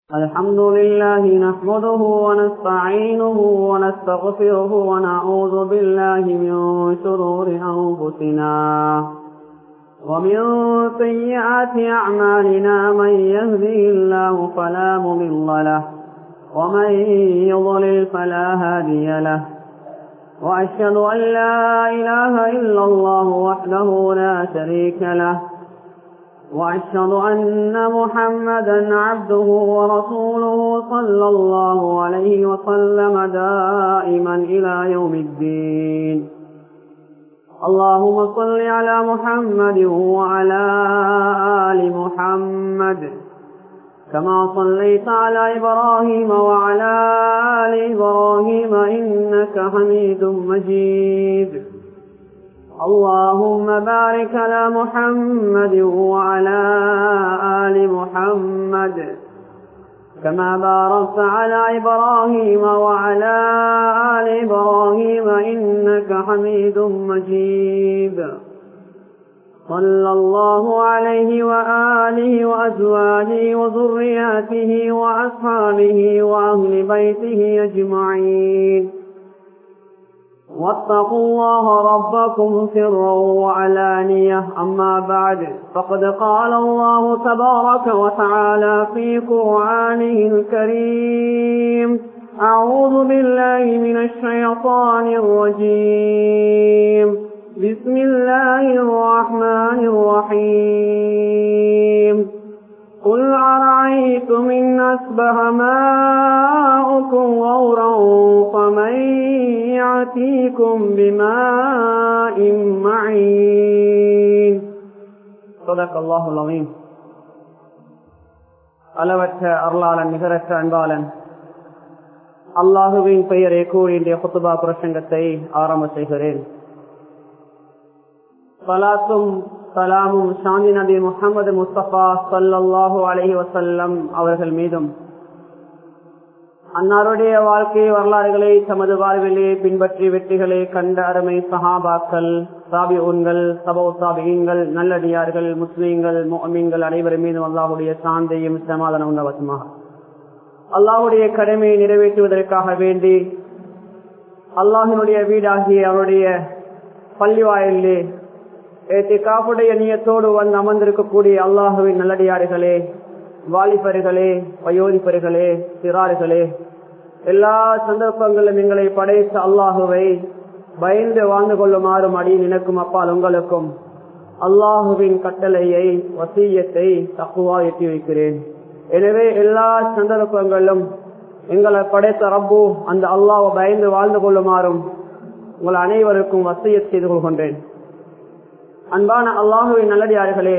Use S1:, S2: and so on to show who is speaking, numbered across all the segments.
S1: الحمد لله نحمده ونستعينه ونستغفره ونعوذ بالله من شرور أنفسنا ومن سيئات أعمالنا من يهده الله فلا مضل له ومن يضلل فلا هادي له وأشهد أن لا إله إلا الله وحده لا شريك له وأشهد أن محمدا عبده ورسوله صلى الله عليه وسلم دائما إلى يوم الدين اللهم صل على محمد وعلى آل محمد كما صليت على إبراهيم وعلى آل إبراهيم إنك حميد مجيد اللهم بارك على محمد وعلى آل محمد كما باركت على إبراهيم وعلى آل إبراهيم إنك حميد مجيد صلى الله عليه وآله وأزواجه وذرياته وأصحابه وأهل بيته أجمعين واتقوا الله ربكم سرا وعلانية أما بعد فقد قال الله تبارك وتعالى في قرآنه الكريم أعوذ بالله من الشيطان الرجيم بسم الله الرحمن الرحيم قل أرأيتم إن أصبح ماؤكم غورا فمن يأتيكم بماء معين صدق الله العظيم அளவற்ற அருளாளன் நிகரற்ற அன்பாளன் அல்லாஹுவின் பெயரை கூறி இன்றைய குத்துபா பிரசங்கத்தை ஆரம்ப செய்கிறேன் சலாத்தும் சலாமும் சாந்தி நபி முகமது முஸ்தபா சல்லாஹூ அலஹி வசல்லம் அவர்கள் மீதும் அன்னாருடைய வாழ்க்கை வரலாறுகளை தமது வாழ்விலே பின்பற்றி வெற்றிகளை கண்ட அருமை சஹாபாக்கள் சாபி உன்கள் சபோ சாபியங்கள் நல்லடியார்கள் முஸ்லீம்கள் மோமீன்கள் அனைவரும் மீதும் அல்லாஹுடைய சாந்தையும் சமாதானம் உண்டவசமாக அல்லாஹுடைய கடமையை நிறைவேற்றுவதற்காக வேண்டி அல்லாஹினுடைய வீடாகிய அவருடைய பள்ளி வாயிலே காப்புடைய நீயத்தோடு வந்து அமர்ந்திருக்கக்கூடிய அல்லாஹுவின் நல்லடியார்களே வாலிபர்களே வயோதிபர்களே சிறார்களே எல்லா சந்தர்ப்பங்களும் எங்களை படைத்த அல்லாஹுவை பயந்து வாழ்ந்து கொள்ளுமாறும் அடி நினைக்கும் அப்பால் உங்களுக்கும் அல்லாஹுவின் கட்டளையை வசீயத்தை தக்குவா எட்டி வைக்கிறேன் எனவே எல்லா சந்தர்ப்பங்களும் எங்களை படைத்த ரப்பு அந்த அல்லாஹை பயந்து வாழ்ந்து கொள்ளுமாறும் உங்கள் அனைவருக்கும் வசைய செய்து கொள்கின்றேன் அன்பான அல்லாஹுவின் நல்லடியார்களே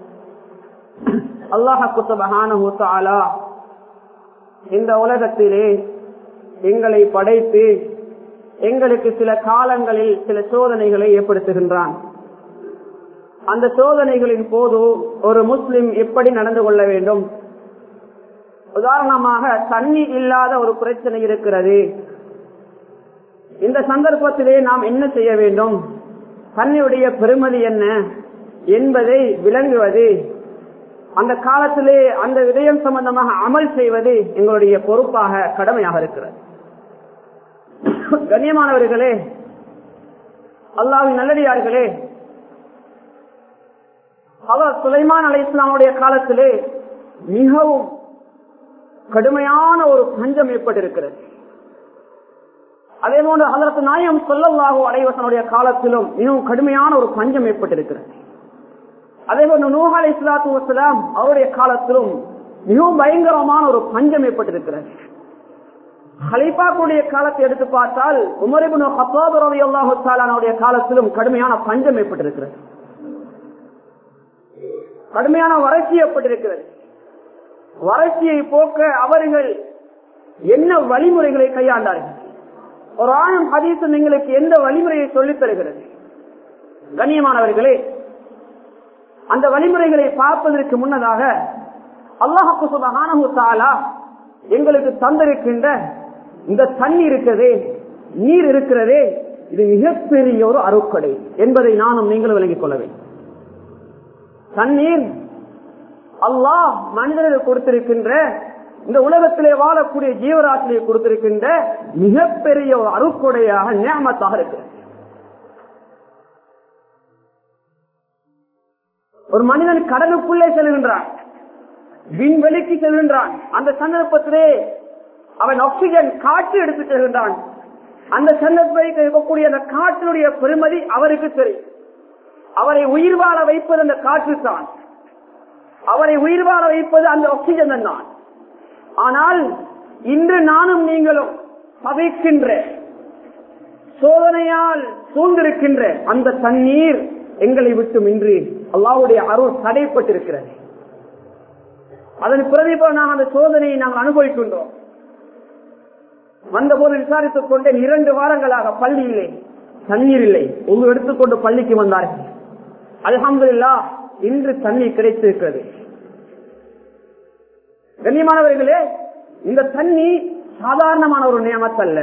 S1: அல்லாஹால இந்த உலகத்திலே எங்களை படைத்து எங்களுக்கு சில காலங்களில் சில சோதனைகளை ஏற்படுத்துகின்றான் அந்த சோதனைகளின் போது ஒரு முஸ்லிம் எப்படி நடந்து கொள்ள வேண்டும் உதாரணமாக தண்ணி இல்லாத ஒரு பிரச்சனை இருக்கிறது இந்த சந்தர்ப்பத்திலே நாம் என்ன செய்ய வேண்டும் தன்னுடைய பெருமதி என்ன என்பதை விளங்குவது அந்த காலத்திலே அந்த விடயம் சம்பந்தமாக அமல் செய்வது எங்களுடைய பொறுப்பாக கடமையாக இருக்கிறது கண்ணியமானவர்களே அல்லாவின் நல்லடியார்களே அவர் சுலைமான் அலை இஸ்லாமுடைய காலத்திலே மிகவும் கடுமையான ஒரு பஞ்சம் ஏற்பட்டிருக்கிறது அதே போன்று அதற்கு நாயம் சொல்லல்லாகோ அலைவசனுடைய காலத்திலும் மிகவும் கடுமையான ஒரு பஞ்சம் ஏற்பட்டிருக்கிறது அதே போன்று நூஹ் அலி இஸ்லாத்து வசலாம் அவருடைய காலத்திலும் மிகவும் பயங்கரமான ஒரு பஞ்சம் ஏற்பட்டிருக்கிறது ஹலிஃபாக்குடைய காலத்தை எடுத்து பார்த்தால் உமரிபுன் ஹத்தோபரவி அல்லாஹுடைய காலத்திலும் கடுமையான பஞ்சம் ஏற்பட்டிருக்கிறது கடுமையான வறட்சி ஏற்பட்டிருக்கிறது வறட்சியை போக்க அவர்கள் என்ன வழிமுறைகளை கையாண்டார்கள் ஒரு ஆணும் ஹதீசும் எங்களுக்கு எந்த வழிமுறையை சொல்லித் தருகிறது கண்ணியமானவர்களே அந்த வழிமுறைகளை பார்ப்பதற்கு முன்னதாக அல்லாஹு சுபகானா எங்களுக்கு தந்திருக்கின்ற இந்த தண்ணி இருக்கிறதே நீர் இருக்கிறதே இது மிகப்பெரிய ஒரு அருக்கடை என்பதை நானும் நீங்களும் விளங்கிக் கொள்ள வேண்டும் தண்ணீர் அல்லாஹ் மனிதர்கள் கொடுத்திருக்கின்ற இந்த உலகத்திலே வாழக்கூடிய ஜீவராசியை கொடுத்திருக்கின்ற மிகப்பெரிய ஒரு அருக்கொடையாக நியமத்தாக இருக்கிறது ஒரு மனிதன் கடலுக்குள்ளே செல்கின்றான் விண்வெளிக்கு செல்கின்றான் அந்த சந்தர்ப்பத்திலே அவன் ஆக்சிஜன் காற்று எடுத்து செல்கின்றான் அந்த சந்தர்ப்பத்தில் இருக்கக்கூடிய அந்த காற்றினுடைய பெருமதி அவருக்கு தெரியும் அவரை உயிர் வாழ வைப்பது அந்த காற்று தான் அவரை உயிர் வாழ வைப்பது அந்த ஆக்சிஜன் தான் ஆனால் இன்று நானும் நீங்களும் பகைக்கின்ற சோதனையால் சூழ்ந்திருக்கின்ற அந்த தண்ணீர் எங்களை விட்டும் இன்று அல்லாவுடைய அருள் தடைப்பட்டிருக்கிறது அதன் பிரதிபலனாக அந்த சோதனையை நாங்கள் அனுபவிக்கின்றோம் வந்தபோது விசாரித்துக் கொண்டேன் இரண்டு வாரங்களாக பள்ளியிலே தண்ணீர் இல்லை ஒன்று எடுத்துக்கொண்டு பள்ளிக்கு வந்தார்கள் அலமதுல்லா இன்று தண்ணீர் கிடைத்திருக்கிறது கண்ணியமானவர்களே இந்த தண்ணி சாதாரணமான ஒரு நியமத்தல்ல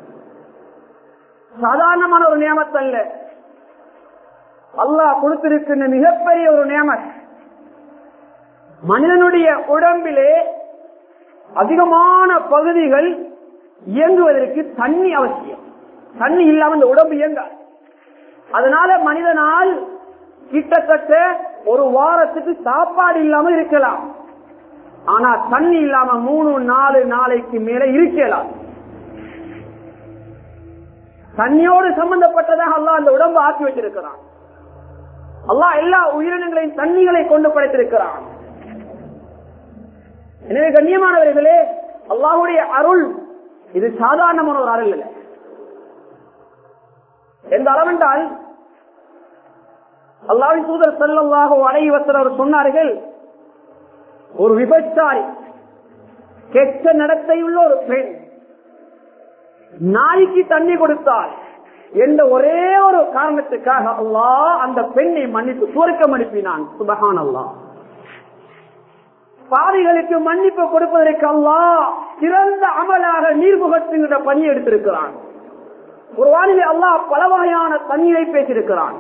S1: சாதாரணமான ஒரு நியமத்தல்ல அல்லாஹ் கொடுத்திருக்கின்ற மிகப்பெரிய ஒரு நியமத் மனிதனுடைய உடம்பிலே அதிகமான பகுதிகள் இயங்குவதற்கு தண்ணி அவசியம் தண்ணி இல்லாம இந்த உடம்பு இயங்காது அதனால மனிதனால் கிட்டத்தட்ட ஒரு வாரத்துக்கு சாப்பாடு இல்லாமல் இருக்கலாம் ஆனா தண்ணி இல்லாம மூணு நாலு நாளைக்கு மேல இருக்கலாம் தண்ணியோடு சம்பந்தப்பட்டதாக அல்லாஹ் அந்த உடம்பு ஆக்கி வச்சிருக்கிறான் அல்லாஹ் எல்லா உயிரினங்களையும் தண்ணிகளை கொண்டு படைத்திருக்கிறான் எனவே கண்ணியமானவர்களே அல்லாஹுடைய அருள் இது சாதாரணமான ஒரு அருள் இல்லை எந்த அளவென்றால் அல்லாவின் தூதர் செல்லல்லாக அடைவசர் அவர் சொன்னார்கள் ஒரு விபச்சாரி கெட்ட நடத்தையுள்ள ஒரு பெண் நாய்க்கு தண்ணி கொடுத்தால் என்ற ஒரே ஒரு காரணத்துக்காக அல்லாஹ் அந்த பெண்ணை மன்னித்து சுவர்க்கம் அனுப்பினான் சுபகான் அல்லாஹ் பாவிகளுக்கு மன்னிப்பு கொடுப்பதற்கு அல்லாஹ் சிறந்த அமலாக நீர்முகத்துங்கிற பணி எடுத்திருக்கிறான் ஒரு வானிலை அல்லாஹ் பல வகையான தண்ணீரை பேசியிருக்கிறான்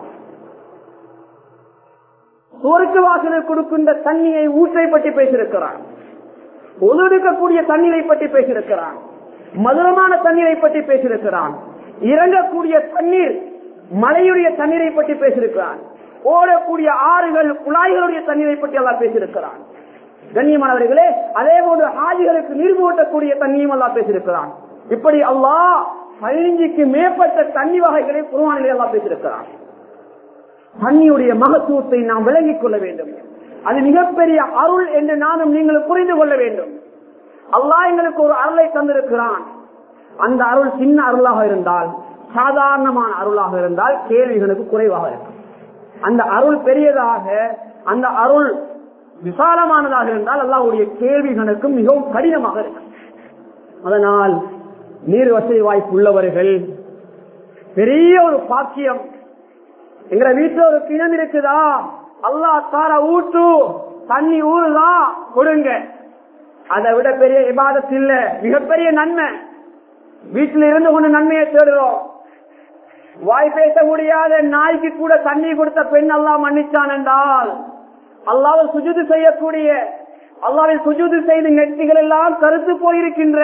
S1: சுவருக்கு வாசலுக்கு கொடுக்கின்ற தண்ணியை ஊற்றை பற்றி பேசியிருக்கிறான் ஒதுக்கக்கூடிய தண்ணீரை பற்றி பேசியிருக்கிறான் மதுரமான தண்ணீரை பற்றி பேசியிருக்கிறான் இறங்கக்கூடிய தண்ணீர் மலையுடைய தண்ணீரை பற்றி பேசியிருக்கிறான் ஓடக்கூடிய ஆறுகள் குழாய்களுடைய தண்ணீரை பற்றி எல்லாம் பேசியிருக்கிறான் கண்ணியமானவர்களே அதே போன்று ஆஜிகளுக்கு நீர் ஊட்டக்கூடிய தண்ணியும் எல்லாம் பேசியிருக்கிறான் இப்படி அல்லாஹ் பதினைஞ்சுக்கு மேற்பட்ட தண்ணி வகைகளை குருவானிலே எல்லாம் பேசியிருக்கிறான் தண்ணியுடைய மகத்துவத்தை நாம் விளங்கிக் கொள்ள வேண்டும் அது மிகப்பெரிய அருள் என்று நானும் நீங்களும் புரிந்து கொள்ள வேண்டும் அல்லாஹ் எங்களுக்கு ஒரு அருளை தந்திருக்கிறான் அந்த அருள் சின்ன அருளாக இருந்தால் சாதாரணமான அருளாக இருந்தால் கேள்விகளுக்கு குறைவாக இருக்கும் அந்த அருள் பெரியதாக அந்த அருள் விசாலமானதாக இருந்தால் அல்லாவுடைய கேள்விகளுக்கும் மிகவும் கடினமாக இருக்கும் அதனால் நீர் வசதி வாய்ப்பு உள்ளவர்கள் பெரிய ஒரு பாக்கியம் எங்க வீட்டுல ஒரு கிணம் இருக்குதா அல்லா தார ஊட்டு தண்ணி ஊறுதா கொடுங்க அதை விட பெரிய விவாதத்து இல்ல மிகப்பெரிய நன்மை வீட்டில் இருந்து கொண்டு நன்மையை தேடுறோம் வாய் பேச முடியாத நாய்க்கு கூட தண்ணி கொடுத்த பெண் எல்லாம் மன்னிச்சான் என்றால் அல்லாவை சுஜுது செய்யக்கூடிய அல்லாவை சுஜுது செய்து நெட்டிகள் எல்லாம் கருத்து போயிருக்கின்ற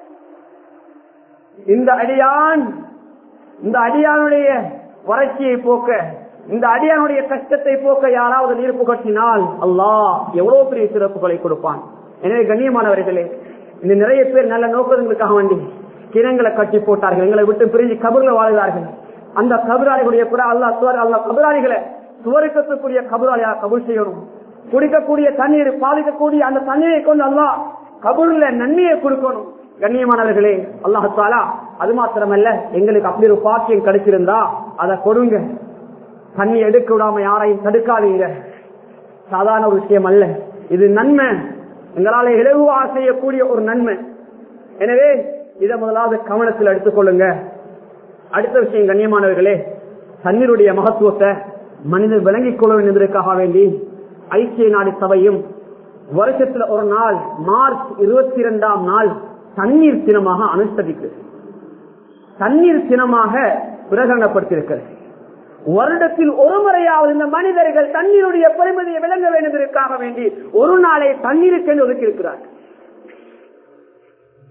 S1: இந்த அடியான் இந்த அடியானுடைய வறட்சியை போக்க இந்த அடியானுடைய கஷ்டத்தை போக்க யாராவது நீர் புகட்டினால் அல்லாஹ் எவ்வளவு பெரிய சிறப்புகளை கொடுப்பான் எனவே கண்ணியமானவர்களே இந்த நிறைய பேர் நல்ல நோக்கங்களுக்காக வேண்டி கிணங்களை கட்டி போட்டார்கள் எங்களை விட்டு பிரிஞ்சு கபர்ல வாழ்கிறார்கள் அந்த கபராளிகளுடைய கூட அல்லா சுவர் அல்ல கபராளிகளை சுவருக்கக்கூடிய கபராளியா கபூல் செய்யணும் குடிக்கக்கூடிய தண்ணீர் பாதிக்கக்கூடிய அந்த தண்ணீரை கொண்டு அல்லா கபூர்ல நன்மையை கொடுக்கணும் கண்ணியமானவர்களே அல்லாஹாலா அது மாத்திரமல்ல எங்களுக்கு அப்படி ஒரு பாக்கியம் கிடைச்சிருந்தா அதை கொடுங்க தண்ணி எடுக்க விடாம யாரையும் தடுக்காதீங்க சாதாரண ஒரு விஷயம் அல்ல இது நன்மை எங்களால இலகுவா செய்யக்கூடிய ஒரு நன்மை எனவே இதை முதலாவது கவனத்தில் எடுத்துக்கொள்ளுங்க அடுத்த விஷயம் கண்ணியமானவர்களே தண்ணீருடைய மகத்துவத்தை மனிதன் விளங்கிக் கொள்ள வேண்டியதற்காக வேண்டி ஐக்கிய நாடு சபையும் வருஷத்துல ஒரு நாள் மார்ச் இருபத்தி இரண்டாம் நாள் தண்ணீர் தினமாக அனுஷ்டிக்கு தண்ணீர் தினமாக பிரகடனப்படுத்தியிருக்கிறது வருடத்தில் ஒரு முறையாவது இந்த மனிதர்கள் தண்ணீருடைய பெருமதியை விளங்க வேண்டியதற்காக வேண்டி ஒரு நாளை தண்ணீருக்கு ஒதுக்கி இருக்கிறார்கள்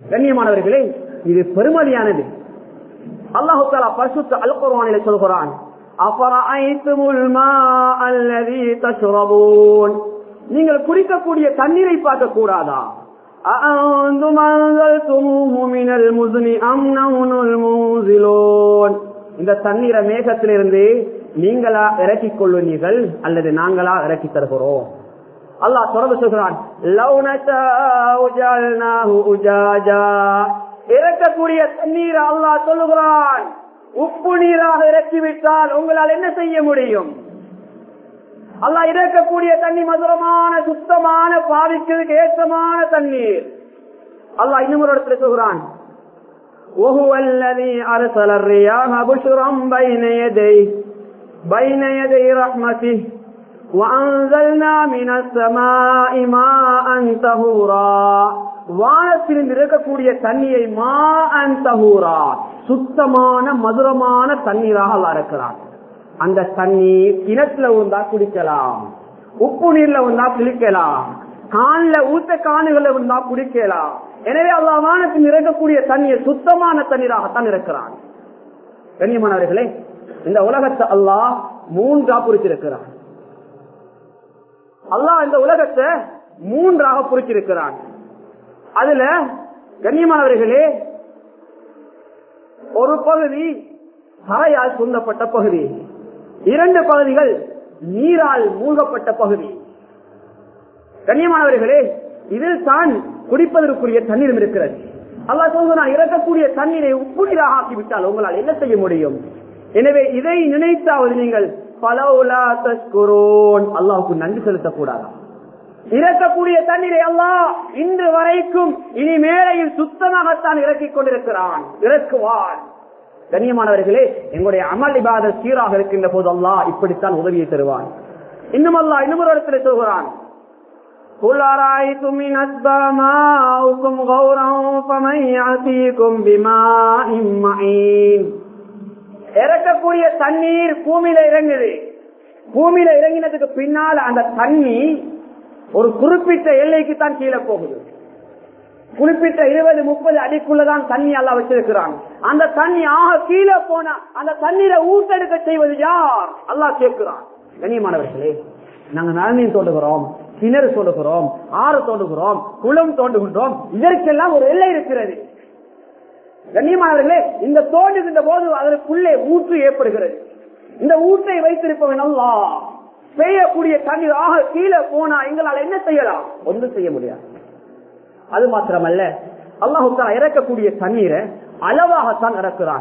S1: கண்ணியமானவர்களே இது பெருமதியானது அல்லாஹு தாலா பரிசுத்த அல் குர்ஆனிலே சொல்கிறான் அஃபரஐத்துமுல் மாஅ அல்லதி தஷ்ரபூன் நீங்கள் குடிக்கக்கூடிய தண்ணீரை பார்க்க கூடாதா அஅன்தும் அன்சல்துமூஹு மினல் முஸ்னி அம் நஹ்னுல் முன்சிலூன் இந்த தண்ணீரை மேகத்திலிருந்து நீங்களா இறக்கிக் கொள்ளுவீர்கள் அல்லது நாங்களா இறக்கி தருகிறோம் அல்லாஹ் தொடர்ந்து சொல்கிறான் லவ் நஷாஉ ஜஅல்னாஹு உஜாஜா இறக்கக்கூடிய தண்ணீர் அல்லாஹ் சொல்லுகிறான் உப்பு நீராக இறக்கிவிட்டால் உங்களால் என்ன செய்ய முடியும் அல்லாஹ் இறக்கக்கூடிய தண்ணி மதுரமான சுத்தமான பாவிக்கிறதுக்கு ஏற்றமான தண்ணீர் அல்லாஹ் இன்னும் ஒரு இடத்துல சொல்கிறான் وهو الذي أرسل الرياح بشرا بين يديه بين يدي رحمته وأنزلنا من السماء ماء طهورا வானத்திலிருந்து இருக்கக்கூடிய தண்ணியை மா அன் தஹூரா சுத்தமான மதுரமான தண்ணீராக அல்லா இருக்கிறான் அந்த தண்ணீர் கிணத்துல வந்தா குடிக்கலாம் உப்பு நீர்ல வந்தா குளிக்கலாம் கான்ல ஊத்த காணுகள்ல வந்தா குடிக்கலாம் எனவே அல்லா வானத்தில் இறக்கக்கூடிய தண்ணீர் சுத்தமான தண்ணீராகத்தான் இருக்கிறான் கண்ணியமானவர்களே இந்த உலகத்தை அல்லாஹ் மூன்றா புரிச்சிருக்கிறான் அல்லாஹ் இந்த உலகத்தை மூன்றாக புரிச்சிருக்கிறான் அதுல கண்ணியமானவர்களே ஒரு பகுதி தரையால் சுந்தப்பட்ட பகுதி இரண்டு பகுதிகள் நீரால் மூழ்கப்பட்ட பகுதி கண்ணியமானவர்களே இதில் தான் குடிப்பதற்குரிய தண்ணீரும் இருக்கிறது அல்லா சொல்வது நான் இறக்கக்கூடிய தண்ணீரை உப்பு நீராக ஆக்கிவிட்டால் உங்களால் என்ன செய்ய முடியும் எனவே இதை நினைத்தாவது நீங்கள் பலவுலா தஸ்குரோன் அல்லாவுக்கு நன்றி செலுத்தக்கூடாதா இறக்கக்கூடிய தண்ணீரை அல்லாஹ் இன்று வரைக்கும் இனி மேலையில் சுத்தமாகத்தான் இறக்கிக் கொண்டிருக்கிறான் இறக்குவான் கண்ணியமானவர்களே எங்களுடைய அமல் இபாத சீராக இருக்கின்ற போது அல்லாஹ் இப்படித்தான் உதவியை தருவான் இன்னும் அல்லாஹ் இன்னும் ஒரு இடத்துல சொல்கிறான் قل أرأيتم إن أسبى ماؤكم غورا فمن يأتيكم بماء معين இறக்கக்கூடிய தண்ணீர் பூமியில இறங்குது பூமியில இறங்கினதுக்கு பின்னால் அந்த தண்ணி ஒரு குறிப்பிட்ட எல்லைக்கு தான் கீழே போகுது குறிப்பிட்ட இருபது முப்பது அடிக்குள்ளதான் தண்ணி எல்லாம் வச்சிருக்கிறான் அந்த தண்ணி ஆக கீழே போனா அந்த தண்ணீரை ஊட்டெடுக்க செய்வது யார் அல்லாஹ் கேட்கிறான் கண்ணியமானவர்களே நாங்க நலனையும் தோண்டுகிறோம் கிணறு தோண்டுகிறோம் ஆறு தோண்டுகிறோம் குளம் தோண்டுகின்றோம் இதற்கெல்லாம் ஒரு எல்லை இருக்கிறது கண்ணியமானவர்களே இந்த தோண்டுகின்ற போது அதற்குள்ளே ஊற்று ஏற்படுகிறது இந்த ஊற்றை வைத்திருப்பவன் அல்லா பெய்யக்கூடிய தண்ணீர் ஆக கீழே போனா எங்களால் என்ன செய்யலாம் ஒன்றும் செய்ய முடியாது அது மாத்திரமல்ல அல்லாஹு இறக்கக்கூடிய தண்ணீரை அளவாகத்தான் இறக்குறான்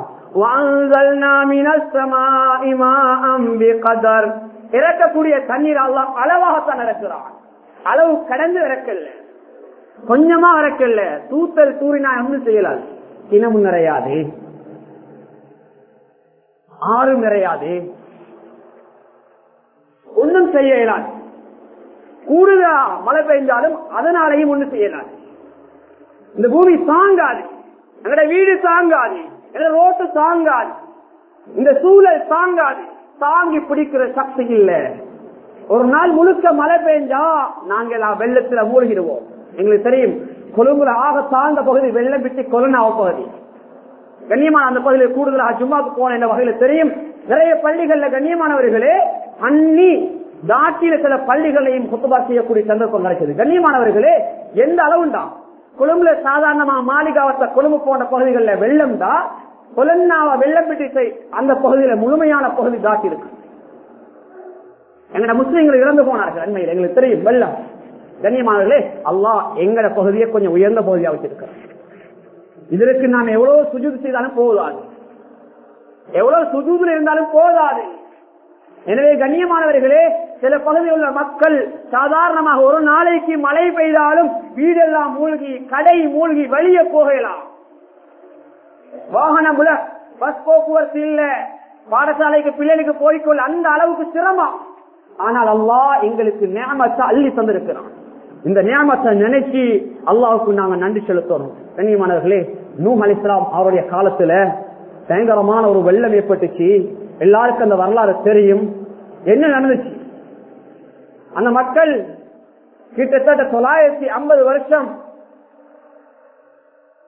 S1: இறக்கக்கூடிய தண்ணீர் அல்லாஹ் அளவாகத்தான் இறக்குறான் அளவு கடந்து இறக்கல கொஞ்சமா இறக்கல தூத்தல் தூரினா ஒன்றும் செய்யலாது கிணமும் நிறையாது ஆறும் நிறையாது ஒன்றும் செய்ய இயலாது கூடுதலா மழை பெய்ஞ்சாலும் அதனாலையும் ஒன்றும் செய்யலாது இந்த பூமி தாங்காது எங்கட வீடு தாங்காது எங்க ரோட்டு தாங்காது இந்த சூழல் தாங்காது தாங்கி பிடிக்கிற சக்தி இல்ல ஒரு நாள் முழுக்க மழை பெஞ்சா நாங்கள் வெள்ளத்துல மூழ்கிடுவோம் எங்களுக்கு தெரியும் கொழும்புல ஆக தாழ்ந்த பகுதி வெள்ளம் விட்டு கொலனாவ பகுதி கண்ணியமான அந்த பகுதியில் கூடுதலாக ஜும்மாக்கு போன என்ற வகையில தெரியும் நிறைய பள்ளிகள்ல கண்ணியமானவர்களே அன்னி தாட்டில சில பள்ளிகளையும் குத்துபா செய்யக்கூடிய சந்தர்ப்பம் கிடைச்சது கண்ணியமானவர்களே எந்த அளவுண்டா கொழும்புல சாதாரணமா மாளிகாவத்த கொழும்பு போன்ற பகுதிகளில் வெள்ளம் தான் கொலன்னாவ வெள்ளம் பிடிச்சை அந்த பகுதியில முழுமையான பகுதி தாட்டி இருக்கு எங்கட முஸ்லீம்கள் இறந்து போனார்கள் அண்மையில் எங்களுக்கு தெரியும் வெள்ளம் கண்ணியமானவர்களே அல்லாஹ் எங்கட பகுதியை கொஞ்சம் உயர்ந்த பகுதியா வச்சிருக்கிறார் இதற்கு நாம் எவ்வளவு சுஜூது செய்தாலும் போதாது எவ்வளவு சுஜூதுல இருந்தாலும் போதாது எனவே கண்ணியமானவர்களே சில பகுதியில் உள்ள மக்கள் சாதாரணமாக ஒரு நாளைக்கு மழை பெய்தாலும் வீடெல்லாம் மூழ்கி கடை மூழ்கி வெளியே போகலாம் வாகனம் உள்ள பஸ் போக்குவரத்து இல்ல பாடசாலைக்கு பிள்ளைகளுக்கு போய்க்கொள்ள அந்த அளவுக்கு சிரமம் ஆனால் அல்லாஹ் எங்களுக்கு நியமத்தை அள்ளி தந்திருக்கிறான் இந்த நியமத்தை நினைச்சு அல்லாவுக்கு நாங்க நன்றி செலுத்தணும் கண்ணியமானவர்களே நூ அலிஸ்லாம் அவருடைய காலத்துல பயங்கரமான ஒரு வெள்ளம் ஏற்பட்டுச்சு எல்லாருக்கும் அந்த வரலாறு தெரியும் என்ன நடந்துச்சு அந்த மக்கள் கிட்டத்தட்ட தொள்ளாயிரத்தி ஐம்பது வருஷம்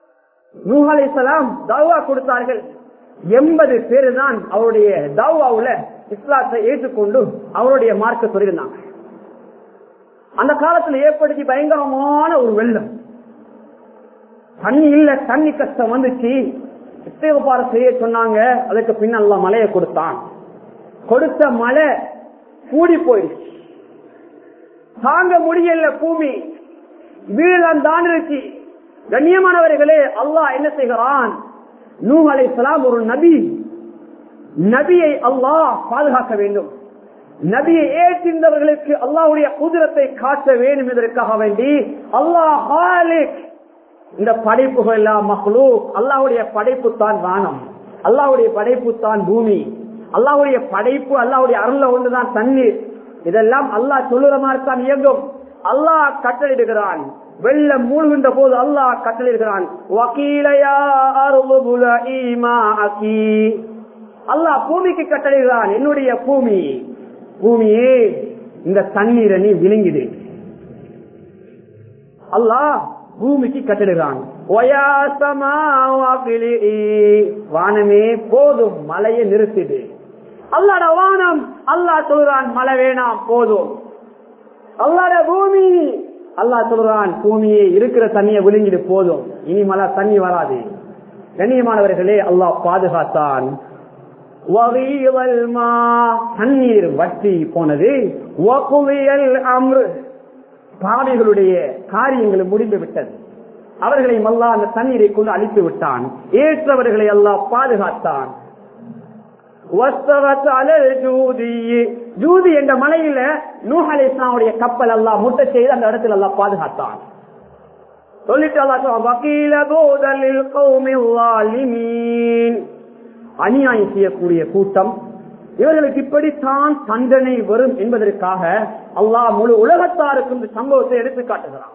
S1: நூஹ் அலைஹிஸ்ஸலாம் தவா கொடுத்தார்கள் எண்பது பேரு தான் அவருடைய தவாவுல இஸ்லாத்தை ஏற்றுக்கொண்டு அவருடைய மார்க்க சொல்லியிருந்தாங்க அந்த காலத்துல ஏற்படுத்தி பயங்கரமான ஒரு வெள்ளம் தண்ணி இல்ல தண்ணி கஷ்டம் வந்துச்சு இஸ்தேகபார செய்ய சொன்னாங்க அதுக்கு பின்னல்ல மலையை கொடுத்தான் கொடுத்த மழை கூடி போயிடுச்சு தாங்க முடியல பூமி வீழம் தான் இருந்துச்சு கண்ணியமானவர்களே அல்லாஹ் என்ன செய்கிறான் நூ அலைஹிஸ்ஸலாம் ஒரு நபி நபியை அல்லாஹ் பாதுகாக்க வேண்டும் நபியை ஏற்றிருந்தவர்களுக்கு அல்லாஹ்வுடைய குதிரத்தை காட்ட வேண்டும் என்பதற்காக வேண்டி அல்லாஹ் ஹாலிக் இந்த படைப்புகள் எல்லாம் மகளூ அல்லாஹ்வுடைய படைப்பு தான் வானம் அல்லாஹ்வுடைய படைப்பு தான் பூமி அல்லாஹ்வுடைய படைப்பு அல்லாஹ்வுடைய அருள்ல ஒன்றுதான் தண்ணீர் இதெல்லாம் அல்லாஹ் சொல்லுற மாதிரி தான் இயங்கும் அல்லாஹ் கட்டளிடுகிறான் வெள்ளம் மூழ்கின்ற போது அல்லாஹ் கட்டளிடுகிறான் வக்கீலையா அல்லாஹ் பூமிக்கு கட்டளைகிறான் என்னுடைய பூமி பூமியே இந்த தண்ணீரை நீ விழுங்கிடு அல்லாஹ் பூமிக்கு கட்டிடுகிறான் வானமே போதும் மலையை நிறுத்திடு அல்லாட வானம் அல்லாஹ் சொல்றான் மழை வேணாம் போதும் அல்லாட பூமி அல்லாஹ் சொல்றான் பூமியே இருக்கிற தண்ணியை விழுங்கிடு போதும் இனி மழை தண்ணி வராது கண்ணியமானவர்களே அல்லாஹ் பாதுகாத்தான் தண்ணீர் வற்றி போனது பாவிகளுடைய காரியங்கள் முடிந்து விட்டது அவர்களை மல்லா அந்த தண்ணீரை கொண்டு அழித்து விட்டான் ஏற்றவர்களை எல்லாம் பாதுகாத்தான் ஜூதி என்ற மலையில நூஹ் இஸ்லாமுடைய கப்பல் எல்லாம் முட்டை செய்து அந்த இடத்துல எல்லாம் பாதுகாத்தான் சொல்லிட்டு அநியாயம் செய்யக்கூடிய கூட்டம் இவர்களுக்கு இப்படித்தான் தண்டனை வரும் என்பதற்காக அல்லாஹ் முழு உலகத்தாருக்கு இந்த சம்பவத்தை எடுத்து காட்டுகிறான்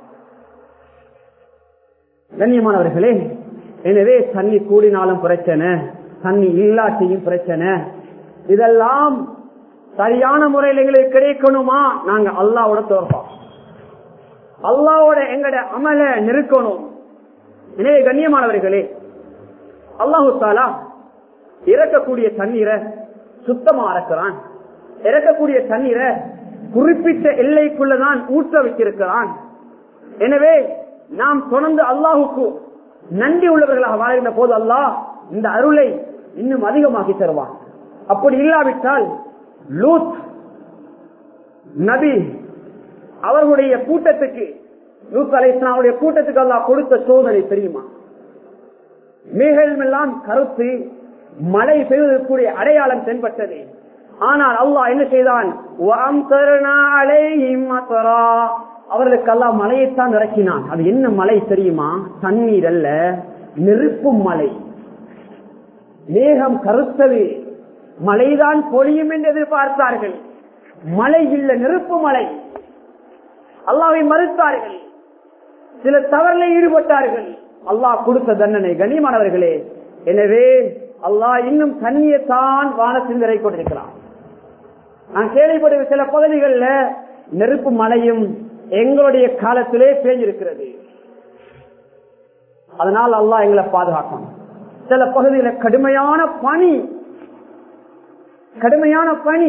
S1: கண்ணியமானவர்களே எனவே தண்ணி கூடினாலும் பிரச்சனை தண்ணி இல்லாட்டியும் பிரச்சனை இதெல்லாம் சரியான முறையில் எங்களுக்கு கிடைக்கணுமா நாங்க அல்லாவோட தோற்போம் அல்லாவோட எங்கட அமல நிறுக்கணும் எனவே கண்ணியமானவர்களே அல்லாஹு தாலா இறக்கக்கூடிய தண்ணீரை சுத்தமா இறக்கிறான் இறக்கக்கூடிய தண்ணீரை குறிப்பிட்ட எல்லைக்குள்ளதான் ஊற்ற வச்சிருக்கிறான் எனவே நாம் தொடர்ந்து அல்லாஹுக்கு நன்றி உள்ளவர்களாக வாழ்கின்ற போது அல்லாஹ் இந்த அருளை இன்னும் அதிகமாக்கி தருவான் அப்படி இல்லாவிட்டால் லூத் நபி அவர்களுடைய கூட்டத்துக்கு லூத் அலைஸ்லாவுடைய கூட்டத்துக்கு அல்லாஹ் கொடுத்த சோதனை தெரியுமா மேகமெல்லாம் கருத்து மழை பெய்வதற்குரிய அடையாளம் தென்பட்டது ஆனால் அல்லாஹ் என்ன செய்தான் அவர்களுக்கு எல்லாம் மலையைத்தான் இறக்கினான் அது என்ன மலை தெரியுமா தண்ணீர் அல்ல நெருப்பு மலை மேகம் கருத்தது மழைதான் பொழியும் என்று எதிர்பார்த்தார்கள் மழை இல்ல நெருப்பு மலை அல்லாவை மறுத்தார்கள் சில தவறில் ஈடுபட்டார்கள் அல்லாஹ் கொடுத்த தண்டனை கண்ணியமானவர்களே எனவே அல்லாஹ் இன்னும் தண்ணியத்தான் வானத்தில் நிறை கொண்டிருக்கிறான் நான் கேள்விப்பட்ட சில பகுதிகளில் நெருப்பு மழையும் எங்களுடைய காலத்திலே பேஞ்சிருக்கிறது அதனால் அல்லாஹ் எங்களை பாதுகாக்கணும் சில பகுதியில கடுமையான பனி கடுமையான பனி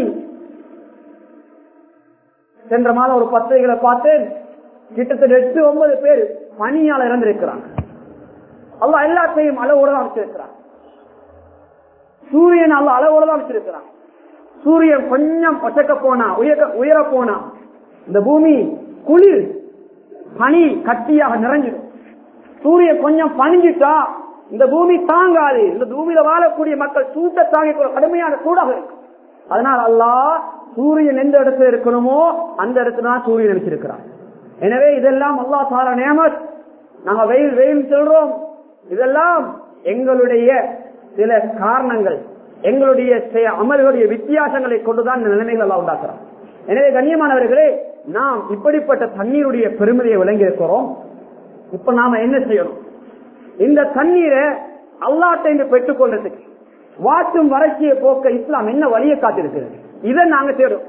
S1: சென்ற மாதம் ஒரு பத்திரிகைகளை பார்த்தேன் கிட்டத்தட்ட எட்டு ஒன்பது பேர் பனியால் இறந்திருக்கிறாங்க அல்ல எல்லாத்தையும் அளவோட தான் வச்சிருக்கிறான் சூரியன் அல்ல அளவோட தான் வச்சிருக்கிறான் சூரியன் கொஞ்சம் பச்சக்க போனா உயர உயர போனா இந்த பூமி குளிர் பனி கட்டியாக நிறைஞ்சிடும் சூரியன் கொஞ்சம் பணிஞ்சிட்டா இந்த பூமி தாங்காது இந்த பூமியில வாழக்கூடிய மக்கள் சூட்ட தாங்கி கடுமையான சூடாக இருக்கும் அதனால் அல்லாஹ் சூரியன் எந்த இடத்துல இருக்கணுமோ அந்த இடத்துல தான் சூரியன் வச்சிருக்கிறான் எனவே இதெல்லாம் அல்லா சார நேமத் நாங்க வெயில் வெயில் சொல்றோம் இதெல்லாம் எங்களுடைய சில காரணங்கள் எங்களுடைய அமல்களுடைய வித்தியாசங்களை கொண்டுதான் இந்த நிலைமைகள் எல்லாம் உண்டாக்குறோம் எனவே கண்ணியமானவர்களே நாம் இப்படிப்பட்ட தண்ணீருடைய பெருமதியை விளங்கி இருக்கிறோம் இப்ப நாம என்ன செய்யணும் இந்த தண்ணீரை அல்லாட்டை இன்று பெற்றுக் கொள்றதுக்கு வாட்டும் வறட்சியை போக்க இஸ்லாம் என்ன வழியை காத்திருக்கிறது இதை நாங்க தேடும்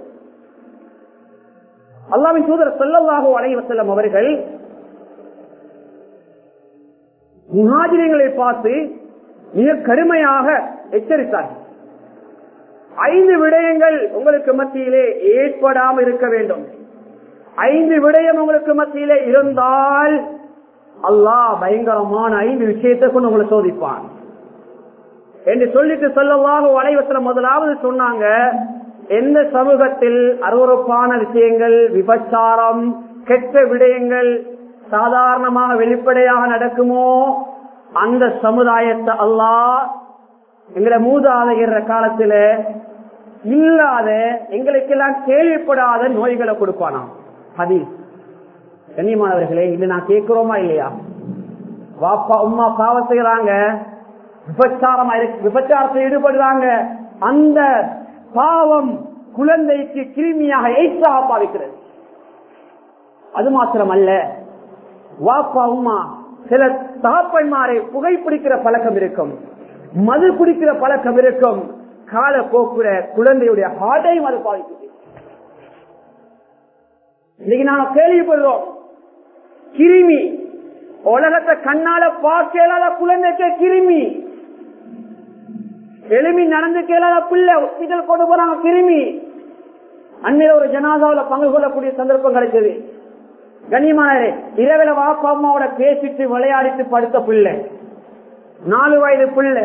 S1: அல்லாவின் தூதர் செல்லவாக அலைவ செல்லும் அவர்கள் முகாஜிரங்களை பார்த்து மிக கடுமையாக எச்சரித்தார்கள் ஐந்து விடயங்கள் உங்களுக்கு மத்தியிலே ஏற்படாமல் இருக்க வேண்டும் ஐந்து விடயம் உங்களுக்கு மத்தியிலே இருந்தால் அல்லாஹ் பயங்கரமான ஐந்து விஷயத்தை கொண்டு உங்களை சோதிப்பான் என்று சொல்லிட்டு சொல்லவாக வளைவத்துல முதலாவது சொன்னாங்க எந்த சமூகத்தில் அருவறுப்பான விஷயங்கள் விபச்சாரம் கெட்ட விடயங்கள் சாதாரணமாக வெளிப்படையாக நடக்குமோ அந்த சமுதாயத்தை அல்லாஹ் எங்களை மூதாதைகிற காலத்துல இல்லாத எங்களுக்கெல்லாம் கேள்விப்படாத நோய்களை கொடுப்பானாம் ஹதீஸ் கண்ணியமானவர்களே இது நான் கேட்கிறோமா இல்லையா வாப்பா உமா பாவம் செய்யறாங்க விபச்சாரம் விபச்சாரத்தில் ஈடுபடுறாங்க அந்த பாவம் குழந்தைக்கு கிருமியாக எய்ஸாக பாவிக்கிறது அது மாத்திரம் அல்ல வாப்பா உமா சில தகப்பன்மாரை புகைப்பிடிக்கிற பழக்கம் இருக்கும் மது குடிக்கிற பழக்கம் இருக்கும் கால போக்குற குழந்தையுடைய ஹார்ட்டையும் அது பாதிக்குது இன்னைக்கு நாங்க கேள்விப்படுறோம் கிருமி உலகத்தை கண்ணால பார்க்கலாத குழந்தைக்கு கிருமி எளிமி நடந்து கேளாத பிள்ளை ஹாஸ்பிட்டல் கொண்டு போறாங்க கிருமி அண்மையில ஒரு ஜனாதாவில பங்கு கொள்ளக்கூடிய சந்தர்ப்பம் கிடைச்சது கண்ணியமானே இரவில வாப்பா அம்மாவோட பேசிட்டு விளையாடிட்டு படுத்த பிள்ளை நாலு வயது பிள்ளை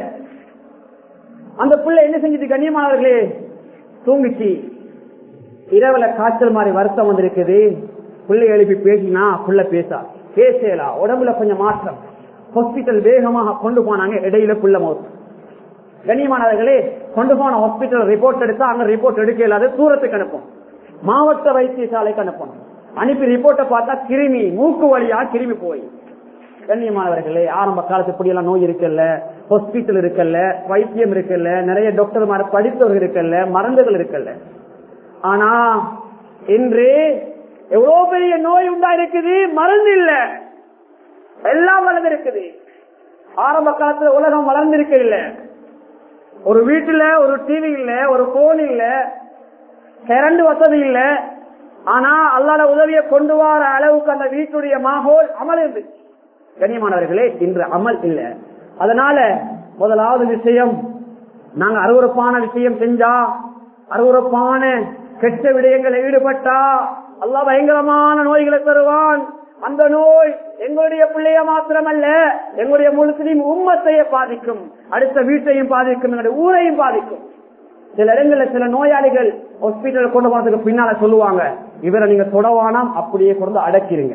S1: அந்த பிள்ளை என்ன செஞ்சது கண்ணியமானவர்களே தூங்கிச்சு இரவுல காய்ச்சல் மாதிரி வருத்தம் வந்திருக்குது பிள்ளை எழுப்பி பேசினா புள்ள பேசா பேசலா உடம்புல கொஞ்சம் மாற்றம் ஹாஸ்பிட்டல் வேகமாக கொண்டு போனாங்க இடையில புள்ள மௌத் கண்ணியமானவர்களே கொண்டு போன ஹாஸ்பிட்டல் ரிப்போர்ட் எடுத்தா அங்க ரிப்போர்ட் எடுக்க இல்லாத தூரத்துக்கு அனுப்பும் மாவட்ட வைத்தியசாலைக்கு அனுப்பணும் அனுப்பி ரிப்போர்ட்டை பார்த்தா கிருமி மூக்கு வழியா கிருமி போய் கண்ணியமானவர்களே ஆரம்ப காலத்து இப்படி எல்லாம் நோய் இருக்கல்ல ஹாஸ்பிட்டல் இருக்கல்ல வைத்தியம் இருக்கல்ல நிறைய டாக்டர் படித்தவர்கள் இருக்கல்ல மருந்துகள் இருக்கல்ல ஆனா இன்று எவ்வளவு பெரிய நோய் உண்டா இருக்குது மருந்து இல்ல எல்லாம் வளர்ந்து இருக்குது ஆரம்ப காலத்துல உலகம் வளர்ந்திருக்க இல்ல ஒரு வீட்டுல ஒரு டிவி இல்ல ஒரு போன் இல்ல கரண்ட் வசதி இல்ல ஆனா அல்லாத உதவியை கொண்டு வர அளவுக்கு அந்த வீட்டுடைய மாகோல் அமல் இருந்துச்சு கண்ணியமானவர்களே இன்று அமல் இல்ல அதனால முதலாவது விஷயம் நாங்க அருவறுப்பான விஷயம் செஞ்சா அருவறுப்பான கெட்ட விடயங்களை ஈடுபட்டா அல்லா பயங்கரமான நோய்களை தருவான் அந்த நோய் எங்களுடைய பிள்ளைய மாத்திரமல்ல எங்களுடைய முழுசையும் உம்மத்தையே பாதிக்கும் அடுத்த வீட்டையும் பாதிக்கும் எங்களுடைய ஊரையும் பாதிக்கும் சில இடங்கள்ல சில நோயாளிகள் ஹாஸ்பிட்டல் கொண்டு போறதுக்கு பின்னால சொல்லுவாங்க இவரை நீங்க தொடவானாம் அப்படியே கொண்டு அடக்கிருங்க